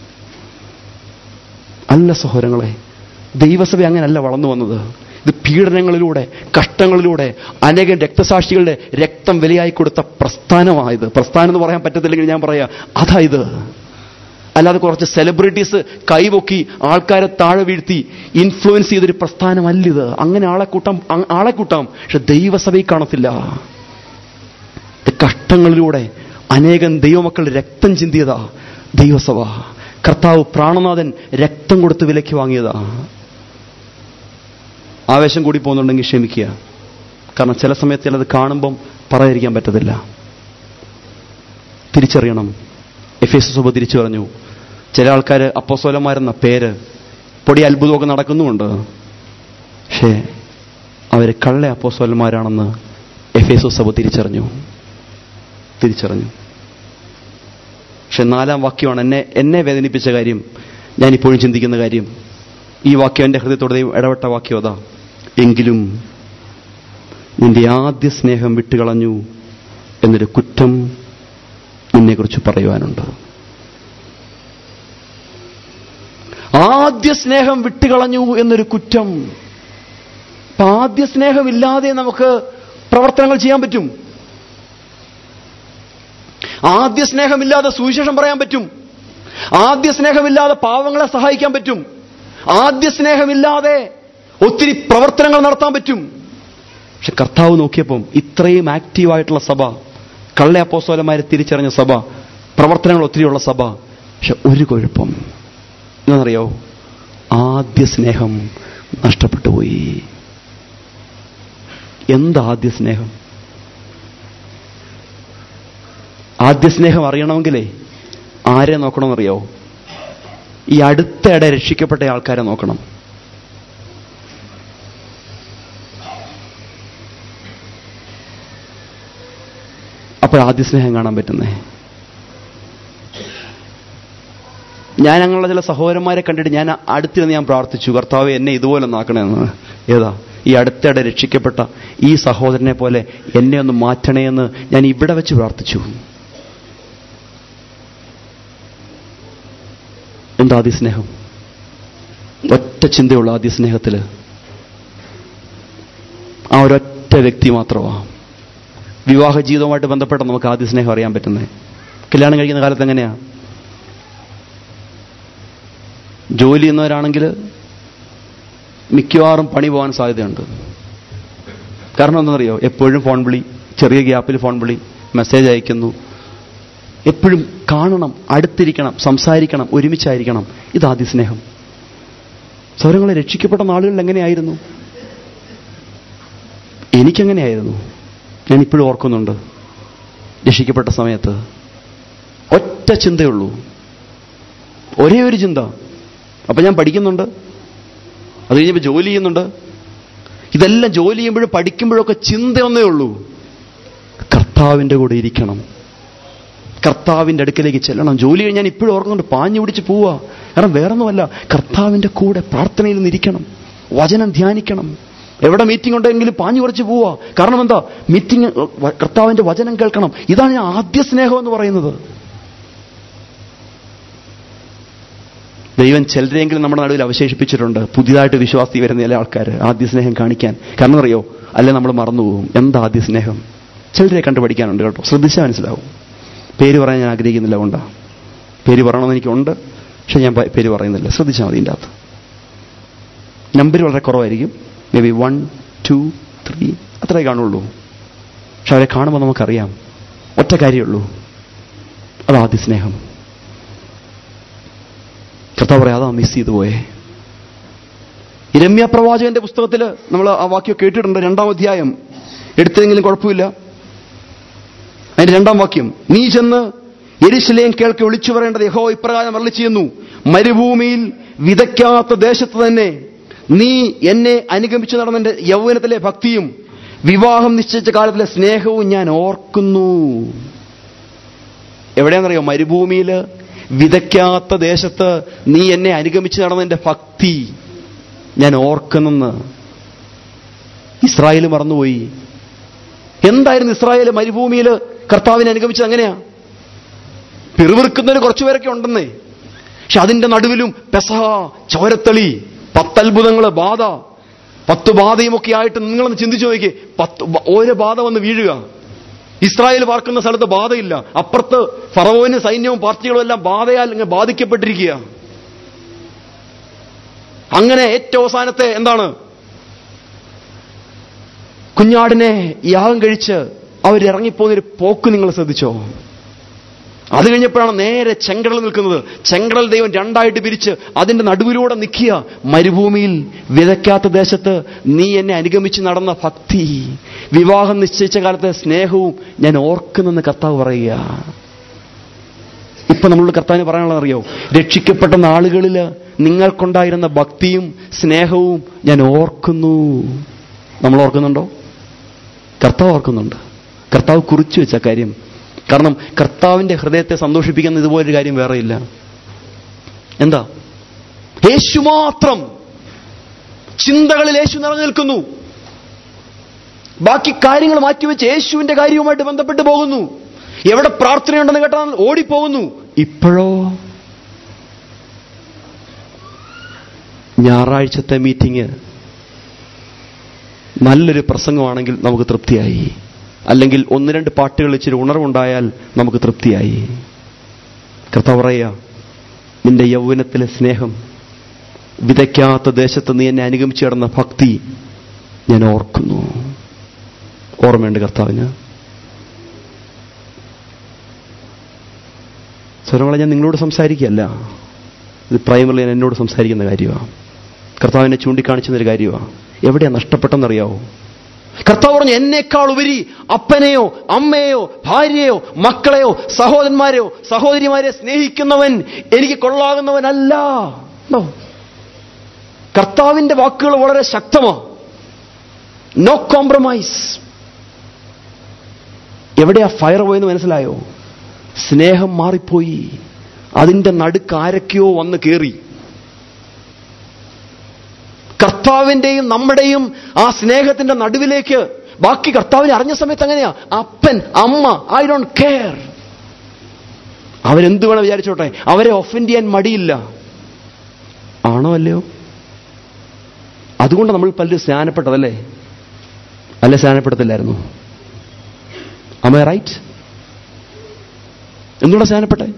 അല്ല സഹോദരങ്ങളെ ദൈവസഭ അങ്ങനല്ല വളർന്നു വന്നത് ഇത് പീഡനങ്ങളിലൂടെ കഷ്ടങ്ങളിലൂടെ അനേകം രക്തസാക്ഷികളുടെ രക്തം വിലയായി കൊടുത്ത പ്രസ്ഥാനമായത് പ്രസ്ഥാനം എന്ന് പറയാൻ പറ്റത്തില്ലെങ്കിൽ ഞാൻ പറയാ അതായത് അല്ലാതെ കുറച്ച് സെലിബ്രിറ്റീസ് കൈപൊക്കി ആൾക്കാരെ താഴെ വീഴ്ത്തി ഇൻഫ്ലുവൻസ് ചെയ്തൊരു പ്രസ്ഥാനമല്ലിത് അങ്ങനെ ആളെ കൂട്ടാം അ- ആളെ കൂട്ടാം പക്ഷെ ദൈവസഭയിൽ കാണത്തില്ല ഇത് കഷ്ടങ്ങളിലൂടെ അനേകം ദൈവമക്കളുടെ രക്തം ചിന്തിയതാ ദൈവസഭ കർത്താവ് പ്രാണനാഥൻ രക്തം കൊടുത്ത് വിലയ്ക്ക് വാങ്ങിയതാ ആവേശം കൂടി പോകുന്നുണ്ടെങ്കിൽ ക്ഷമിക്കുക കാരണം ചില സമയത്ത് ചിലത് കാണുമ്പം പറയാതിരിക്കാൻ പറ്റത്തില്ല തിരിച്ചറിയണം എഫ് എസ് സഭ തിരിച്ചു പറഞ്ഞു ചില ആൾക്കാർ അപ്പോസോലന്മാരെന്ന പേര് പൊടി അത്ഭുതമൊക്കെ നടക്കുന്നുമുണ്ട് പക്ഷേ അവർ കള്ള അപ്പോസോലന്മാരാണെന്ന് എഫ് എസ് സഭ തിരിച്ചറിഞ്ഞു തിരിച്ചറിഞ്ഞു പക്ഷെ നാലാം വാക്യമാണ് എന്നെ എന്നെ വേദനിപ്പിച്ച കാര്യം ഞാനിപ്പോഴും ചിന്തിക്കുന്ന കാര്യം ഈ വാക്യം എൻ്റെ ഹൃദയത്തോട് ദൈവം ഇടപെട്ട വാക്യം അതാ എങ്കിലും നിന്റെ ആദ്യ സ്നേഹം വിട്ടുകളഞ്ഞു എന്നൊരു കുറ്റം നിന്നെക്കുറിച്ച് പറയുവാനുണ്ട് ആദ്യ സ്നേഹം വിട്ടുകളഞ്ഞു എന്നൊരു കുറ്റം അപ്പൊ ആദ്യ സ്നേഹമില്ലാതെ നമുക്ക് പ്രവർത്തനങ്ങൾ ചെയ്യാൻ പറ്റും ആദ്യ സ്നേഹമില്ലാതെ സുവിശേഷം പറയാൻ പറ്റും ആദ്യ സ്നേഹമില്ലാതെ പാവങ്ങളെ സഹായിക്കാൻ പറ്റും ആദ്യ സ്നേഹമില്ലാതെ ഒത്തിരി പ്രവർത്തനങ്ങൾ നടത്താൻ പറ്റും പക്ഷെ കർത്താവ് നോക്കിയപ്പം ഇത്രയും ആക്റ്റീവായിട്ടുള്ള സഭ കള്ള അപ്പോസ്തലന്മാരെ തിരിച്ചറിഞ്ഞ സഭ പ്രവർത്തനങ്ങൾ ഒത്തിരിയുള്ള സഭ പക്ഷെ ഒരു കുഴപ്പം എന്നറിയോ ആദ്യ സ്നേഹം നഷ്ടപ്പെട്ടു പോയി എന്താ ആദ്യ സ്നേഹം ആദ്യ സ്നേഹം അറിയണമെങ്കിലേ ആരെ നോക്കണമെന്നറിയോ ഈ അടുത്തയിടെ രക്ഷിക്കപ്പെട്ട ആൾക്കാരെ നോക്കണം അപ്പോൾ ആദ്യ സ്നേഹം കാണാൻ പറ്റുന്നേ ഞാൻ അങ്ങനെയുള്ള ചില സഹോദരന്മാരെ കണ്ടിട്ട് ഞാൻ അടുത്തിരുന്ന് ഞാൻ പ്രാർത്ഥിച്ചു കർത്താവ് എന്നെ ഇതുപോലെ നാക്കണമെന്ന് ഏതാ ഈ അടുത്തിടെ രക്ഷിക്കപ്പെട്ട ഈ സഹോദരനെ പോലെ എന്നെ ഒന്ന് മാറ്റണേ എന്ന് ഞാൻ ഇവിടെ വെച്ച് പ്രാർത്ഥിച്ചു എന്താ ആദ്യ സ്നേഹം ഒറ്റ ചിന്തയുള്ള ആദ്യ സ്നേഹത്തില് ആ ഒരൊറ്റ വ്യക്തി മാത്രമാണ് വിവാഹ ജീവിതവുമായിട്ട് ബന്ധപ്പെട്ട നമുക്ക് ആദ്യ സ്നേഹം അറിയാൻ പറ്റുന്നത് കല്യാണം കഴിക്കുന്ന കാലത്ത് എങ്ങനെയാ ജോലി ചെയ്യുന്നവരാണെങ്കിൽ മിക്കവാറും പണി പോകാൻ സാധ്യതയുണ്ട് കാരണം എന്താണെന്നറിയോ എപ്പോഴും ഫോൺ വിളി ചെറിയ ഗ്യാപ്പിൽ ഫോൺ വിളി മെസ്സേജ് അയക്കുന്നു എപ്പോഴും കാണണം അടുത്തിരിക്കണം സംസാരിക്കണം ഒരുമിച്ചായിരിക്കണം ഇത് ആദ്യ സ്നേഹം സൗരങ്ങളെ രക്ഷിക്കപ്പെട്ട നാളുകളിൽ എങ്ങനെയായിരുന്നു എനിക്കെങ്ങനെയായിരുന്നു ഞാൻ ഇപ്പോഴും ഓർക്കുന്നുണ്ട് രക്ഷിക്കപ്പെട്ട സമയത്ത് ഒറ്റ ചിന്തയുള്ളൂ ഒരേ ഒരു ചിന്ത അപ്പൊ ഞാൻ പഠിക്കുന്നുണ്ട് അത് കഴിഞ്ഞപ്പോൾ ജോലി ചെയ്യുന്നുണ്ട് ഇതെല്ലാം ജോലി ചെയ്യുമ്പോഴും പഠിക്കുമ്പോഴൊക്കെ ചിന്തയൊന്നേ ഉള്ളൂ കർത്താവിൻ്റെ കൂടെ ഇരിക്കണം കർത്താവിൻ്റെ അടുക്കലേക്ക് ചെല്ലണം ജോലി കഴിഞ്ഞ് ഞാൻ ഇപ്പോഴും ഓർക്കുന്നുണ്ട് പാഞ്ഞു പിടിച്ച് പോവുക കാരണം വേറൊന്നുമല്ല കർത്താവിൻ്റെ കൂടെ പ്രാർത്ഥനയിൽ നിന്നിരിക്കണം വചനം ധ്യാനിക്കണം എവിടെ മീറ്റിംഗ് ഉണ്ടെങ്കിലും പാഞ്ഞു കുറച്ച് പോവുക കാരണം എന്താ മീറ്റിംഗ് കർത്താവിൻ്റെ വചനം കേൾക്കണം ഇതാണ് ഞാൻ ആദ്യ സ്നേഹം എന്ന് പറയുന്നത് ദൈവം ചിലരെങ്കിലും നമ്മുടെ നടുവിൽ അവശേഷിപ്പിച്ചിട്ടുണ്ട് പുതിയതായിട്ട് വിശ്വാസി വരുന്ന ചില ആൾക്കാർ ആദ്യ സ്നേഹം കാണിക്കാൻ കാരണം അറിയോ അല്ലെ നമ്മൾ മറന്നുപോകും എന്താ ആദ്യ സ്നേഹം ചിലരെ കണ്ടു പഠിക്കാനുണ്ട് കേട്ടോ ശ്രദ്ധിച്ചാൽ മനസ്സിലാവും പേര് പറയാൻ ഞാൻ ആഗ്രഹിക്കുന്നില്ല കൊണ്ടാ പേര് പറയണമെന്ന് എനിക്കുണ്ട് പക്ഷെ ഞാൻ പ- പേര് പറയുന്നില്ല ശ്രദ്ധിച്ചാൽ മതി ഇതിൻ്റെ അകത്ത് നമ്പർ വളരെ കുറവായിരിക്കും maybe one two three അത്രേ കാണുള്ളൂ പക്ഷെ അവരെ കാണുമ്പോൾ നമുക്കറിയാം ഒറ്റ കാര്യമുള്ളൂ അത് ആദ്യ സ്നേഹം കർത്താവ് പറയാം അതാ മിസ് ചെയ്തു പോയേ ഇരമ്യ പ്രവാചകന്റെ പുസ്തകത്തിൽ നമ്മൾ ആ വാക്യം കേട്ടിട്ടുണ്ട് രണ്ടാം അധ്യായം എടുത്തെങ്കിലും കുഴപ്പമില്ല അതിന്റെ രണ്ടാം വാക്യം നീ ചെന്ന് എരിശിലേം കേൾക്കെ വിളിച്ചു പറയേണ്ടത് യഹോ ഇപ്രകാരം അരളി ചെയ്യുന്നു മരുഭൂമിയിൽ വിതയ്ക്കാത്ത ദേശത്ത് തന്നെ നീ എന്നെ അനുഗമിച്ചു നടന്നെന്റെ യൗവനത്തിലെ ഭക്തിയും വിവാഹം നിശ്ചയിച്ച കാലത്തിലെ സ്നേഹവും ഞാൻ ഓർക്കുന്നു എവിടെയാണെന്നറിയോ മരുഭൂമിയിൽ വിതയ്ക്കാത്ത ദേശത്ത് നീ എന്നെ അനുഗമിച്ച് നടന്നതിന്റെ ഭക്തി ഞാൻ ഓർക്കുന്നെന്ന് ഇസ്രായേൽ മറന്നുപോയി എന്തായിരുന്നു ഇസ്രായേൽ മരുഭൂമിയിൽ കർത്താവിനെ അനുഗമിച്ചത് അങ്ങനെയാ പിറുവിറുക്കുന്നതിന് കുറച്ചുപേരൊക്കെ ഉണ്ടെന്നേ പക്ഷെ അതിന്റെ നടുവിലും പെസഹ ചോരത്തളി പത്തത്ഭുതങ്ങള് ബാധ പത്ത് ബാധയും ഒക്കെ ആയിട്ട് നിങ്ങളൊന്ന് ചിന്തിച്ചു നോക്കിയേ പത്ത് ബ- ഓരോ ബാധ വന്ന് വീഴുക ഇസ്രായേൽ പാർക്കുന്ന സ്ഥലത്ത് ബാധയില്ല അപ്പുറത്ത് ഫറവോന് സൈന്യവും പാർട്ടികളും എല്ലാം ബാധയാൽ ഇങ്ങനെ ബാധിക്കപ്പെട്ടിരിക്കുക അങ്ങനെ ഏറ്റവും അവസാനത്തെ എന്താണ് കുഞ്ഞാടിനെ യാഗം കഴിച്ച് അവരിറങ്ങിപ്പോകുന്നൊരു പോക്ക് നിങ്ങൾ ശ്രദ്ധിച്ചോ അത് കഴിഞ്ഞപ്പോഴാണ് നേരെ ചെങ്കടൽ നിൽക്കുന്നത് ചെങ്കടൽ ദൈവം രണ്ടായിട്ട് പിരിച്ച് അതിന്റെ നടുവിലൂടെ നിൽക്കുക മരുഭൂമിയിൽ വിതയ്ക്കാത്ത ദേശത്ത് നീ എന്നെ അനുഗമിച്ച് നടന്ന ഭക്തി വിവാഹം നിശ്ചയിച്ച കാലത്തെ സ്നേഹവും ഞാൻ ഓർക്കുന്നെന്ന് കർത്താവ് പറയുക ഇപ്പൊ നമ്മളോട് കർത്താവിന് പറയാനുള്ളത് അറിയോ രക്ഷിക്കപ്പെട്ട നാളുകളിൽ നിങ്ങൾക്കുണ്ടായിരുന്ന ഭക്തിയും സ്നേഹവും ഞാൻ ഓർക്കുന്നു നമ്മൾ ഓർക്കുന്നുണ്ടോ കർത്താവ് ഓർക്കുന്നുണ്ട് കർത്താവ് കുറിച്ചു വെച്ച കാര്യം കാരണം കർത്താവിന്റെ ഹൃദയത്തെ സന്തോഷിപ്പിക്കുന്ന ഇതുപോലൊരു കാര്യം വേറെയില്ല എന്താ യേശു മാത്രം ചിന്തകളിൽ യേശു നിറഞ്ഞു നിൽക്കുന്നു ബാക്കി കാര്യങ്ങൾ മാറ്റിവെച്ച് യേശുവിന്റെ കാര്യവുമായിട്ട് ബന്ധപ്പെട്ട് പോകുന്നു എവിടെ പ്രാർത്ഥനയുണ്ടെന്ന് കേട്ടാൽ ഓടിപ്പോകുന്നു ഇപ്പോഴോ ഞായറാഴ്ചത്തെ മീറ്റിംഗ് നല്ലൊരു പ്രസംഗമാണെങ്കിൽ നമുക്ക് തൃപ്തിയായി അല്ലെങ്കിൽ ഒന്ന് രണ്ട് പാട്ടുകൾ ഇച്ചിരി ഉണർവുണ്ടായാൽ നമുക്ക് തൃപ്തിയായി കർത്താവ് പറയുക നിന്റെ യൗവനത്തിലെ സ്നേഹം വിതയ്ക്കാത്ത ദേശത്ത് നീ എന്നെ അനുഗമിച്ചു കിടന്ന ഭക്തി ഞാൻ ഓർക്കുന്നു ഓർമ്മയുണ്ട് കർത്താവിന് സ്വരങ്ങളെ ഞാൻ നിങ്ങളോട് സംസാരിക്കുകയല്ല ഇത് പ്രൈമറിൽ ഞാൻ എന്നോട് സംസാരിക്കുന്ന കാര്യമാണ് കർത്താവിനെ ചൂണ്ടിക്കാണിച്ചുന്ന ഒരു കാര്യമാണ് എവിടെയാ നഷ്ടപ്പെട്ടെന്നറിയാവോ കർത്താവ് പറഞ്ഞു എന്നേക്കാൾ ഉപരി അപ്പനെയോ അമ്മയെയോ ഭാര്യയോ മക്കളെയോ സഹോദരന്മാരെയോ സഹോദരിമാരെ സ്നേഹിക്കുന്നവൻ എനിക്ക് കൊള്ളാകുന്നവനല്ല No. കർത്താവിന്റെ വാക്കുകൾ വളരെ ശക്തമാണ് നോ കോംപ്രമൈസ് എവിടെയാ ഫയർ പോയെന്ന് മനസ്സിലായോ സ്നേഹം മാറിപ്പോയി അതിന്റെ നടുക്ക് ആരൊക്കെയോ വന്ന് കയറി കർത്താവിന്റെയും നമ്മുടെയും ആ സ്നേഹത്തിന്റെ നടുവിലേക്ക് ബാക്കി കർത്താവിനെ അറിഞ്ഞ സമയത്ത് അങ്ങനെയാ അപ്പൻ അമ്മ ഐ ഡോണ്ട് കെയർ അവരെന്ത് വേണം വിചാരിച്ചോട്ടെ അവരെ ഒഫൻഡ് ചെയ്യാൻ മടിയില്ല ആണോ അല്ലയോ അതുകൊണ്ട് നമ്മൾ പലരും സ്നാനപ്പെട്ടതല്ലേ അല്ല സ്നാനപ്പെടത്തില്ലായിരുന്നു അമ്മ റൈറ്റ് എന്തുകൊണ്ടാ സ്നാനപ്പെട്ടെ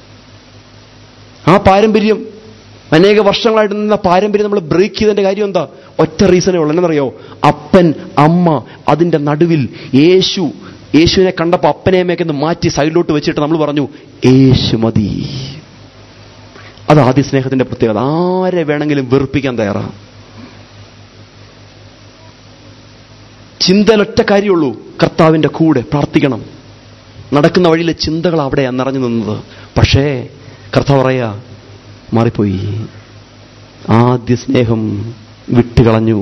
ആ പാരമ്പര്യം അനേക വർഷങ്ങളായിട്ട് നിന്ന പാരമ്പര്യം നമ്മൾ ബ്രേക്ക് ചെയ്തതിന്റെ കാര്യം എന്താ ഒറ്റ റീസണേ ഉള്ളൂ എന്നറിയോ അപ്പൻ അമ്മ അതിന്റെ നടുവിൽ യേശു യേശുവിനെ കണ്ടപ്പോൾ അപ്പനെ അമ്മയൊക്കെ ഒന്ന് മാറ്റി സൈഡിലോട്ട് വെച്ചിട്ട് നമ്മൾ പറഞ്ഞു യേശു മതി അത് ആദ്യ സ്നേഹത്തിന്റെ പ്രത്യേകത ആരെ വേണമെങ്കിലും വെറുപ്പിക്കാൻ തയ്യാറാ ചിന്തയിലൊറ്റ കാര്യമുള്ളൂ കർത്താവിന്റെ കൂടെ പ്രാർത്ഥിക്കണം നടക്കുന്ന വഴിയിലെ ചിന്തകൾ അവിടെയാണ് നിറഞ്ഞു നിന്നത് പക്ഷേ കർത്താവ് പറയാ മാറിപ്പോയി ആദ്യ സ്നേഹം വിട്ടുകളഞ്ഞു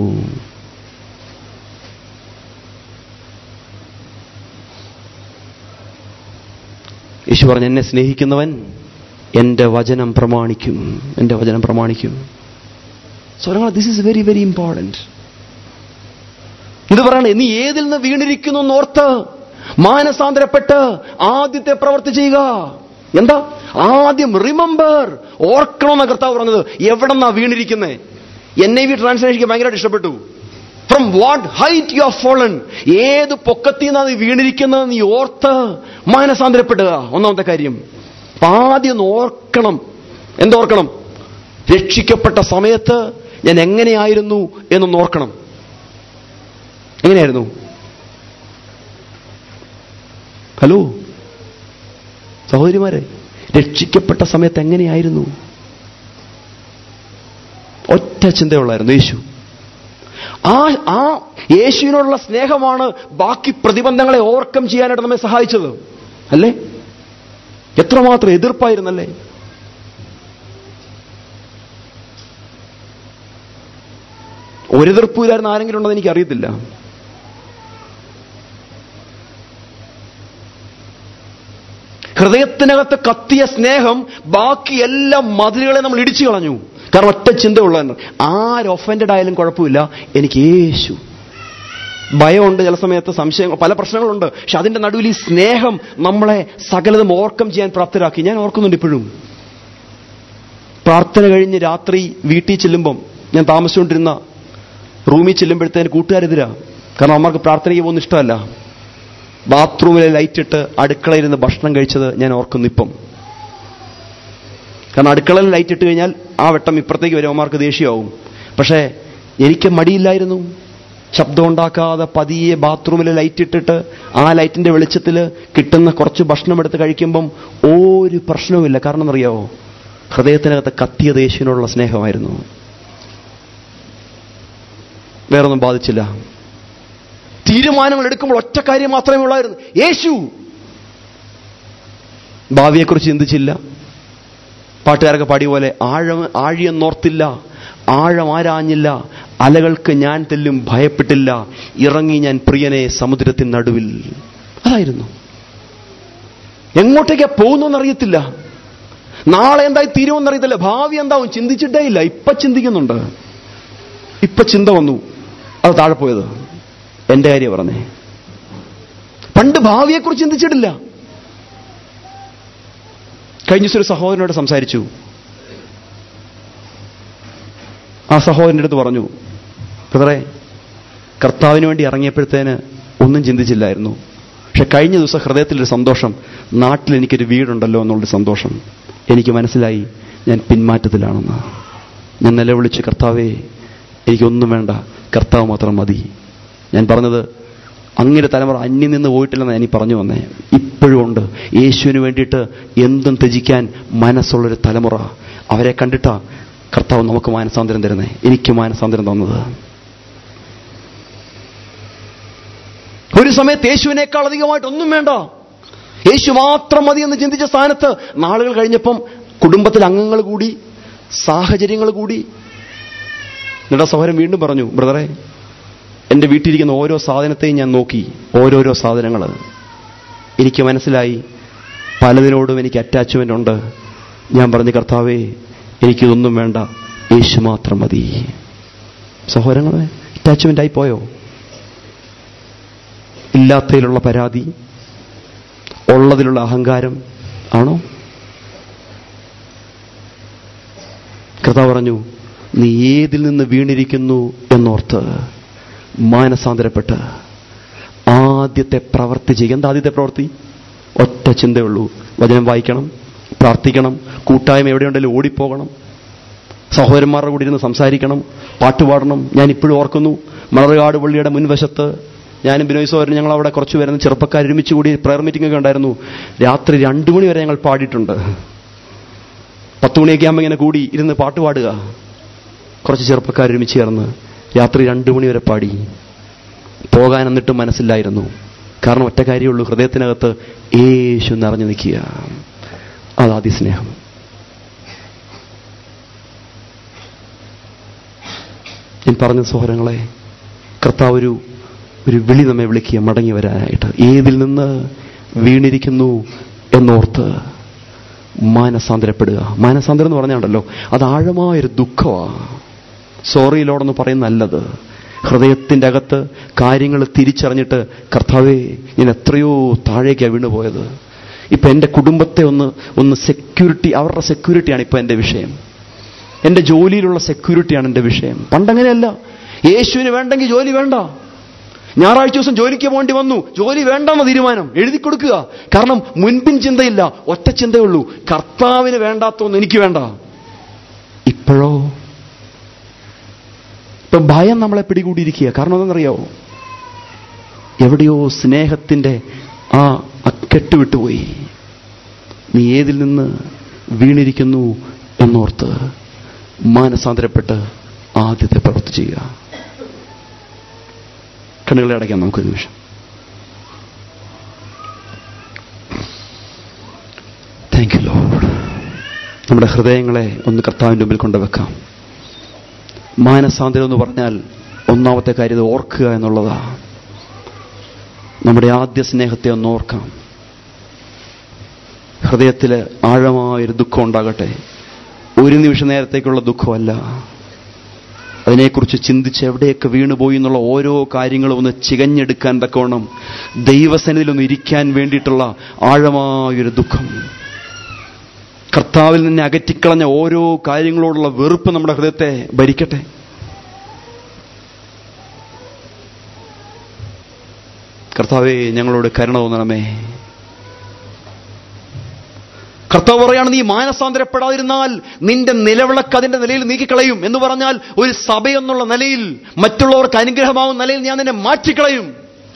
യേശു പറഞ്ഞു എന്നെ സ്നേഹിക്കുന്നവൻ എൻ്റെ വചനം പ്രമാണിക്കും എൻ്റെ വചനം പ്രമാണിക്കും so this is very very important ഇത് പറയണേ നീ ഏതിൽ നിന്ന് വീണിരിക്കുന്നു എന്നോർത്ത് മാനസാന്തരപ്പെട്ട് ആദ്യത്തെ പ്രവൃത്തി ചെയ്യുക എന്താ ആദ്യം റിമെമ്പർ ഓർക്കണമെന്ന കർത്താവ് പറഞ്ഞത് എവിടെന്നാ വീണിരിക്കുന്നേ എൻ ഐ വി ട്രാൻസ്ലേഷൻ ഭയങ്കരമായിട്ട് ഇഷ്ടപ്പെട്ടു from what height you are fallen ഏത് പൊക്കത്തിൽ നിന്നാണ് നീ വീണിരിക്കുന്നത് നീ ഓർത്ത് മാനസാന്തരപ്പെടുക ഒന്നാമത്തെ കാര്യം അപ്പൊ ആദ്യം ഒന്ന് ഓർക്കണം എന്തോർക്കണം രക്ഷിക്കപ്പെട്ട സമയത്ത് ഞാൻ എങ്ങനെയായിരുന്നു എന്നൊന്ന് ഓർക്കണം എങ്ങനെയായിരുന്നു ഹലോ സഹോദരിമാരെ രക്ഷിക്കപ്പെട്ട സമയത്ത് എങ്ങനെയായിരുന്നു ഒറ്റ ചിന്തയുള്ളായിരുന്നു യേശു ആ ആ യേശുവിനോടുള്ള സ്നേഹമാണ് ബാക്കി പ്രതിബന്ധങ്ങളെ ഓവർകം ചെയ്യാനായിട്ട് നമ്മെ സഹായിച്ചത് അല്ലേ എത്രമാത്രം എതിർപ്പായിരുന്നല്ലേ ഒരെതിർപ്പില്ലായിരുന്ന ആരെങ്കിലും ഉണ്ടെന്ന് എനിക്ക് അറിയത്തില്ല ഹൃദയത്തിനകത്ത് കത്തിയ സ്നേഹം ബാക്കി എല്ലാ മതിലുകളെ നമ്മൾ ഇടിച്ചു കളഞ്ഞു കാരണം ഒറ്റ ചിന്തയുള്ളതാണ് ആര് ഒഫൻഡഡ് ആയാലും കുഴപ്പമില്ല എനിക്ക് യേശു ഭയമുണ്ട് ചില സമയത്ത് സംശയം പല പ്രശ്നങ്ങളുണ്ട് പക്ഷെ അതിന്റെ നടുവിൽ ഈ സ്നേഹം നമ്മളെ സകലതും ഓർക്കം ചെയ്യാൻ പ്രാപ്തരാക്കി ഞാൻ ഓർക്കുന്നുണ്ട് ഇപ്പോഴും പ്രാർത്ഥന കഴിഞ്ഞ് രാത്രി വീട്ടിൽ ചെല്ലുമ്പം ഞാൻ താമസിച്ചുകൊണ്ടിരുന്ന റൂമിൽ ചെല്ലുമ്പോഴത്തേന് കൂട്ടുകാരെതിരാ കാരണം അമ്മർക്ക് പ്രാർത്ഥനയ്ക്ക് പോകുന്ന ഇഷ്ടമല്ല ബാത്റൂമിലെ ലൈറ്റ് ഇട്ട് അടുക്കളയിൽ നിന്ന് ഭക്ഷണം കഴിച്ചത് ഞാൻ ഓർക്കുന്നു ഇപ്പം കാരണം അടുക്കളയിൽ ലൈറ്റ് ഇട്ട് കഴിഞ്ഞാൽ ആ വെട്ടം ഇപ്പുറത്തേക്ക് വരും അവന്മാർക്ക് ദേഷ്യമാവും പക്ഷേ എനിക്ക് മടിയില്ലായിരുന്നു ശബ്ദം ഉണ്ടാക്കാതെ പതിയെ ബാത്റൂമിൽ ലൈറ്റ് ഇട്ടിട്ട് ആ ലൈറ്റിന്റെ വെളിച്ചത്തിൽ കിട്ടുന്ന കുറച്ച് ഭക്ഷണം എടുത്ത് കഴിക്കുമ്പം ഒരു പ്രശ്നവുമില്ല കാരണം എന്നറിയാവോ ഹൃദയത്തിനകത്ത് കത്തിയ ദേശിനുള്ള സ്നേഹമായിരുന്നു വേറൊന്നും ബാധിച്ചില്ല തീരുമാനങ്ങൾ എടുക്കുമ്പോൾ ഒറ്റ കാര്യം മാത്രമേ ഉള്ളായിരുന്നു യേശു ഭാവിയെക്കുറിച്ച് ചിന്തിച്ചില്ല പാട്ടുകാരൊക്കെ പാടിയ പോലെ ആഴം ആഴിയെന്നോർത്തില്ല ആഴം ആരാഞ്ഞില്ല അലകൾക്ക് ഞാൻ തെല്ലും ഭയപ്പെട്ടില്ല ഇറങ്ങി ഞാൻ പ്രിയനെ സമുദ്രത്തിൻ നടുവിൽ അതായിരുന്നു എങ്ങോട്ടേക്കാ പോകുന്നറിയത്തില്ല നാളെ എന്തായി തീരുമെന്നറിയത്തില്ല ഭാവി എന്താവും ചിന്തിച്ചിട്ടേ ഇല്ല ഇപ്പൊ ചിന്തിക്കുന്നുണ്ട് ഇപ്പൊ ചിന്ത വന്നു അത് താഴെ പോയത് എന്റെ കാര്യം പറഞ്ഞേ പണ്ട് ഭാവിയെക്കുറിച്ച് ചിന്തിച്ചിട്ടില്ല കഴിഞ്ഞ ദിവസം ഒരു സഹോദരനോട് സംസാരിച്ചു ആ സഹോദരൻ്റെ അടുത്ത് പറഞ്ഞു ബ്രദറെ കർത്താവിന് വേണ്ടി ഇറങ്ങിയപ്പോഴത്തേന് ഒന്നും ചിന്തിച്ചില്ലായിരുന്നു പക്ഷെ കഴിഞ്ഞ ദിവസം ഹൃദയത്തിലൊരു സന്തോഷം നാട്ടിൽ എനിക്കൊരു വീടുണ്ടല്ലോ എന്നുള്ളൊരു സന്തോഷം എനിക്ക് മനസ്സിലായി ഞാൻ പിന്മാറ്റത്തിലാണെന്ന് ഞാൻ നിലവിളിച്ച് കർത്താവേ എനിക്കൊന്നും വേണ്ട കർത്താവ് മാത്രം മതി ഞാൻ പറഞ്ഞത് അങ്ങയുടെ തലമുറ അന്യം നിന്ന് പോയിട്ടില്ലെന്ന് ഞാൻ ഈ പറഞ്ഞു വന്നേ ഇപ്പോഴും ഉണ്ട് യേശുവിന് വേണ്ടിയിട്ട് എന്തും ത്യജിക്കാൻ മനസ്സുള്ളൊരു തലമുറ അവരെ കണ്ടിട്ടാ കർത്താവ് നമുക്ക് മാനസാന്തരം തരുന്നേ എനിക്ക് മാനസാന്തരം തന്നത് ഒരു സമയത്ത് യേശുവിനേക്കാൾ അധികമായിട്ട് ഒന്നും വേണ്ട യേശു മാത്രം മതി എന്ന് ചിന്തിച്ച സ്ഥാനത്ത് നാളുകൾ കഴിഞ്ഞപ്പം കുടുംബത്തിൽ അംഗങ്ങൾ കൂടി സാഹചര്യങ്ങൾ കൂടി എന്നിട്ട് സഹോദരൻ വീണ്ടും പറഞ്ഞു ബ്രദറെ എൻ്റെ വീട്ടിലിരിക്കുന്ന ഓരോ സാധനത്തെയും ഞാൻ നോക്കി ഓരോരോ സാധനങ്ങൾ എനിക്ക് മനസ്സിലായി പലതിനോടും എനിക്ക് അറ്റാച്ച്മെൻ്റ് ഉണ്ട് ഞാൻ പറഞ്ഞു കർത്താവേ എനിക്കിതൊന്നും വേണ്ട യേശു മാത്രം മതി സഹോദരങ്ങളെ അറ്റാച്ച്മെൻ്റ് ആയി പോയോ ഇല്ലാത്തതിലുള്ള പരാതി ഉള്ളതിലുള്ള അഹങ്കാരം ആണോ കർത്താവ് പറഞ്ഞു നീ ഏതിൽ നിന്ന് വീണിരിക്കുന്നു എന്നോർത്ത് മാനസാന്തരപ്പെട്ട് ആദ്യത്തെ പ്രവൃത്തി ചെയ്യുക എന്താ ആദ്യത്തെ പ്രവൃത്തി ഒറ്റ ചിന്തയുള്ളൂ വചനം വായിക്കണം പ്രാർത്ഥിക്കണം കൂട്ടായ്മ എവിടെയുണ്ടെങ്കിലും ഓടിപ്പോകണം സഹോദരന്മാരുടെ കൂടി ഇരുന്ന് സംസാരിക്കണം പാട്ടുപാടണം ഞാൻ ഇപ്പോഴും ഓർക്കുന്നു മണർകാട് പള്ളിയുടെ മുൻവശത്ത് ഞാനും ബിനോയ് സോദരൻ ഞങ്ങൾ അവിടെ കുറച്ച് വരുന്ന ചെറുപ്പക്കാർ ഒരുമിച്ച് കൂടി പ്രയർ മീറ്റിംഗ് ഒക്കെ ഉണ്ടായിരുന്നു രാത്രി രണ്ടു മണി വരെ ഞങ്ങൾ പാടിയിട്ടുണ്ട് പത്ത് മണിയൊക്കെ ആകുമ്പോൾ ഇങ്ങനെ കൂടി ഇരുന്ന് പാട്ട് പാടുക കുറച്ച് ചെറുപ്പക്കാർ ഒരുമിച്ച് ചേർന്ന് രാത്രി രണ്ടു മണി വരെ പാടി പോകാൻ എന്നിട്ടും മനസ്സില്ലായിരുന്നു കാരണം ഒറ്റ കാര്യമുള്ളൂ ഹൃദയത്തിനകത്ത് യേശു നിറഞ്ഞു നിൽക്കുക അതാദ്യ സ്നേഹം ഞാൻ പറഞ്ഞ സഹോദരങ്ങളെ കർത്താവ് ഒരു ഒരു വിളി നമ്മെ വിളിക്കുക മടങ്ങി വരാനായിട്ട് ഏതിൽ നിന്ന് വീണിരിക്കുന്നു എന്നോർത്ത് മാനസാന്തരപ്പെടുക മാനസാന്തരം എന്ന് പറഞ്ഞാണ്ടല്ലോ അത് ആഴമായൊരു ദുഃഖമാണ് സോറി ലോടെന്ന് പറയുന്ന നല്ലത് ഹൃദയത്തിൻ്റെ അകത്ത് കാര്യങ്ങൾ തിരിച്ചറിഞ്ഞിട്ട് കർത്താവേ ഞാൻ എത്രയോ താഴേക്കാണ് വീണുപോയത് ഇപ്പം എൻ്റെ കുടുംബത്തെ ഒന്ന് ഒന്ന് സെക്യൂരിറ്റി അവരുടെ സെക്യൂരിറ്റിയാണ് ഇപ്പം എൻ്റെ വിഷയം എൻ്റെ ജോലിയിലുള്ള സെക്യൂരിറ്റിയാണ് എൻ്റെ വിഷയം പണ്ടങ്ങനെയല്ല യേശുവിന് വേണ്ടെങ്കിൽ ജോലി വേണ്ട ഞായറാഴ്ച ദിവസം ജോലിക്ക് പോകേണ്ടി വന്നു ജോലി വേണ്ടെന്ന തീരുമാനം എഴുതി കൊടുക്കുക കാരണം മുൻപിൻ ചിന്തയില്ല ഒറ്റ ചിന്തയുള്ളൂ കർത്താവിന് വേണ്ടാത്തൊന്നും എനിക്ക് വേണ്ട ഇപ്പോഴോ ഇപ്പൊ ഭയം നമ്മളെ പിടികൂടിയിരിക്കുക കാരണം എന്തെന്നറിയാവോ എവിടെയോ സ്നേഹത്തിന്റെ ആ അക്കെട്ട് വിട്ടുപോയി നീ ഏതിൽ നിന്ന് വീണിരിക്കുന്നു എന്നോർത്ത് മാനസാന്തരപ്പെട്ട് ആദ്യത്തെ പ്രവൃത്തി ചെയ്യുക കണ്ണുകളെ അടയ്ക്കാം നമുക്കൊരു നിമിഷം താങ്ക് യു ലോഡ് നമ്മുടെ ഹൃദയങ്ങളെ ഒന്ന് കർത്താവിൻ്റെ മുമ്പിൽ കൊണ്ടുവെക്കാം മാനസാന്തരം എന്ന് പറഞ്ഞാൽ ഒന്നാമത്തെ കാര്യം ഇത് ഓർക്കുക എന്നുള്ളതാ നമ്മുടെ ആദ്യ സ്നേഹത്തെ ഒന്ന് ഓർക്കാം ഹൃദയത്തിൽ ആഴമായൊരു ദുഃഖം ഉണ്ടാകട്ടെ ഒരു നിമിഷ നേരത്തേക്കുള്ള ദുഃഖമല്ല അതിനെക്കുറിച്ച് ചിന്തിച്ച് എവിടെയൊക്കെ വീണുപോയി എന്നുള്ള ഓരോ കാര്യങ്ങളും ഒന്ന് ചികഞ്ഞെടുക്കാൻ തക്കവണ്ണം ദൈവസന്നിധിയിൽ ഒന്ന് ഇരിക്കാൻ വേണ്ടിയിട്ടുള്ള ആഴമായൊരു ദുഃഖം കർത്താവിൽ നിന്നെ അകറ്റിക്കളഞ്ഞ ഓരോ കാര്യങ്ങളോടുള്ള വെറുപ്പ് നമ്മുടെ ഹൃദയത്തെ ഭരിക്കട്ടെ കർത്താവേ ഞങ്ങളോട് കരുണ തോന്നണമേ കർത്താവ് പറയാണ് നീ മാനസാന്തരപ്പെടാതിരുന്നാൽ നിന്റെ നിലവിളക്ക് അതിന്റെ നിലയിൽ നീക്കിക്കളയും എന്ന് പറഞ്ഞാൽ ഒരു സഭയെന്നുള്ള നിലയിൽ മറ്റുള്ളവർക്ക് അനുഗ്രഹമാവുന്ന നിലയിൽ ഞാൻ നിന്നെ മാറ്റിക്കളയും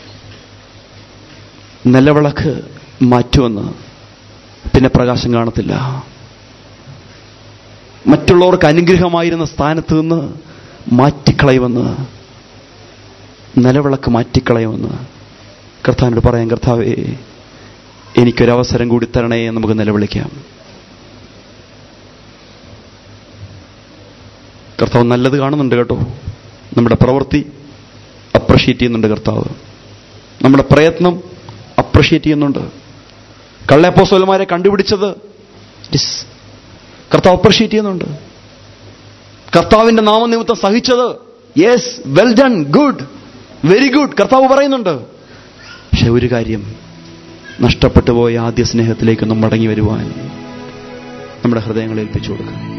നിലവിളക്ക് മാറ്റുമെന്ന് പിന്നെ പ്രകാശം കാണത്തില്ല മറ്റുള്ളവർക്ക് അനുഗ്രഹമായിരുന്ന സ്ഥാനത്ത് നിന്ന് മാറ്റിക്കളയുമെന്ന് നിലവിളക്ക് മാറ്റിക്കളയുമെന്ന് കർത്താവിനോട് പറയാം കർത്താവേ എനിക്കൊരവസരം കൂടി തരണേ എന്ന് നമുക്ക് നിലവിളിക്കാം കർത്താവ് നല്ലത് കാണുന്നുണ്ട് കേട്ടോ നമ്മുടെ പ്രവൃത്തി അപ്രിഷ്യേറ്റ് ചെയ്യുന്നുണ്ട് കർത്താവ് നമ്മുടെ പ്രയത്നം അപ്രിഷ്യേറ്റ് ചെയ്യുന്നുണ്ട് കള്ളപ്പോസോലന്മാരെ കണ്ടുപിടിച്ചത് യെസ് കർത്താവ് അപ്രിഷ്യേറ്റ് ചെയ്യുന്നുണ്ട് കർത്താവിന്റെ നാമനിമിത്തം സഹിച്ചത് yes well done good very good കർത്താവ് പറയുന്നുണ്ട് പക്ഷെ ഒരു കാര്യം നഷ്ടപ്പെട്ടു പോയ ആദ്യ സ്നേഹത്തിലേക്കൊന്നും മടങ്ങി വരുവാൻ നമ്മുടെ ഹൃദയങ്ങളെ ഏൽപ്പിച്ചു കൊടുക്കുക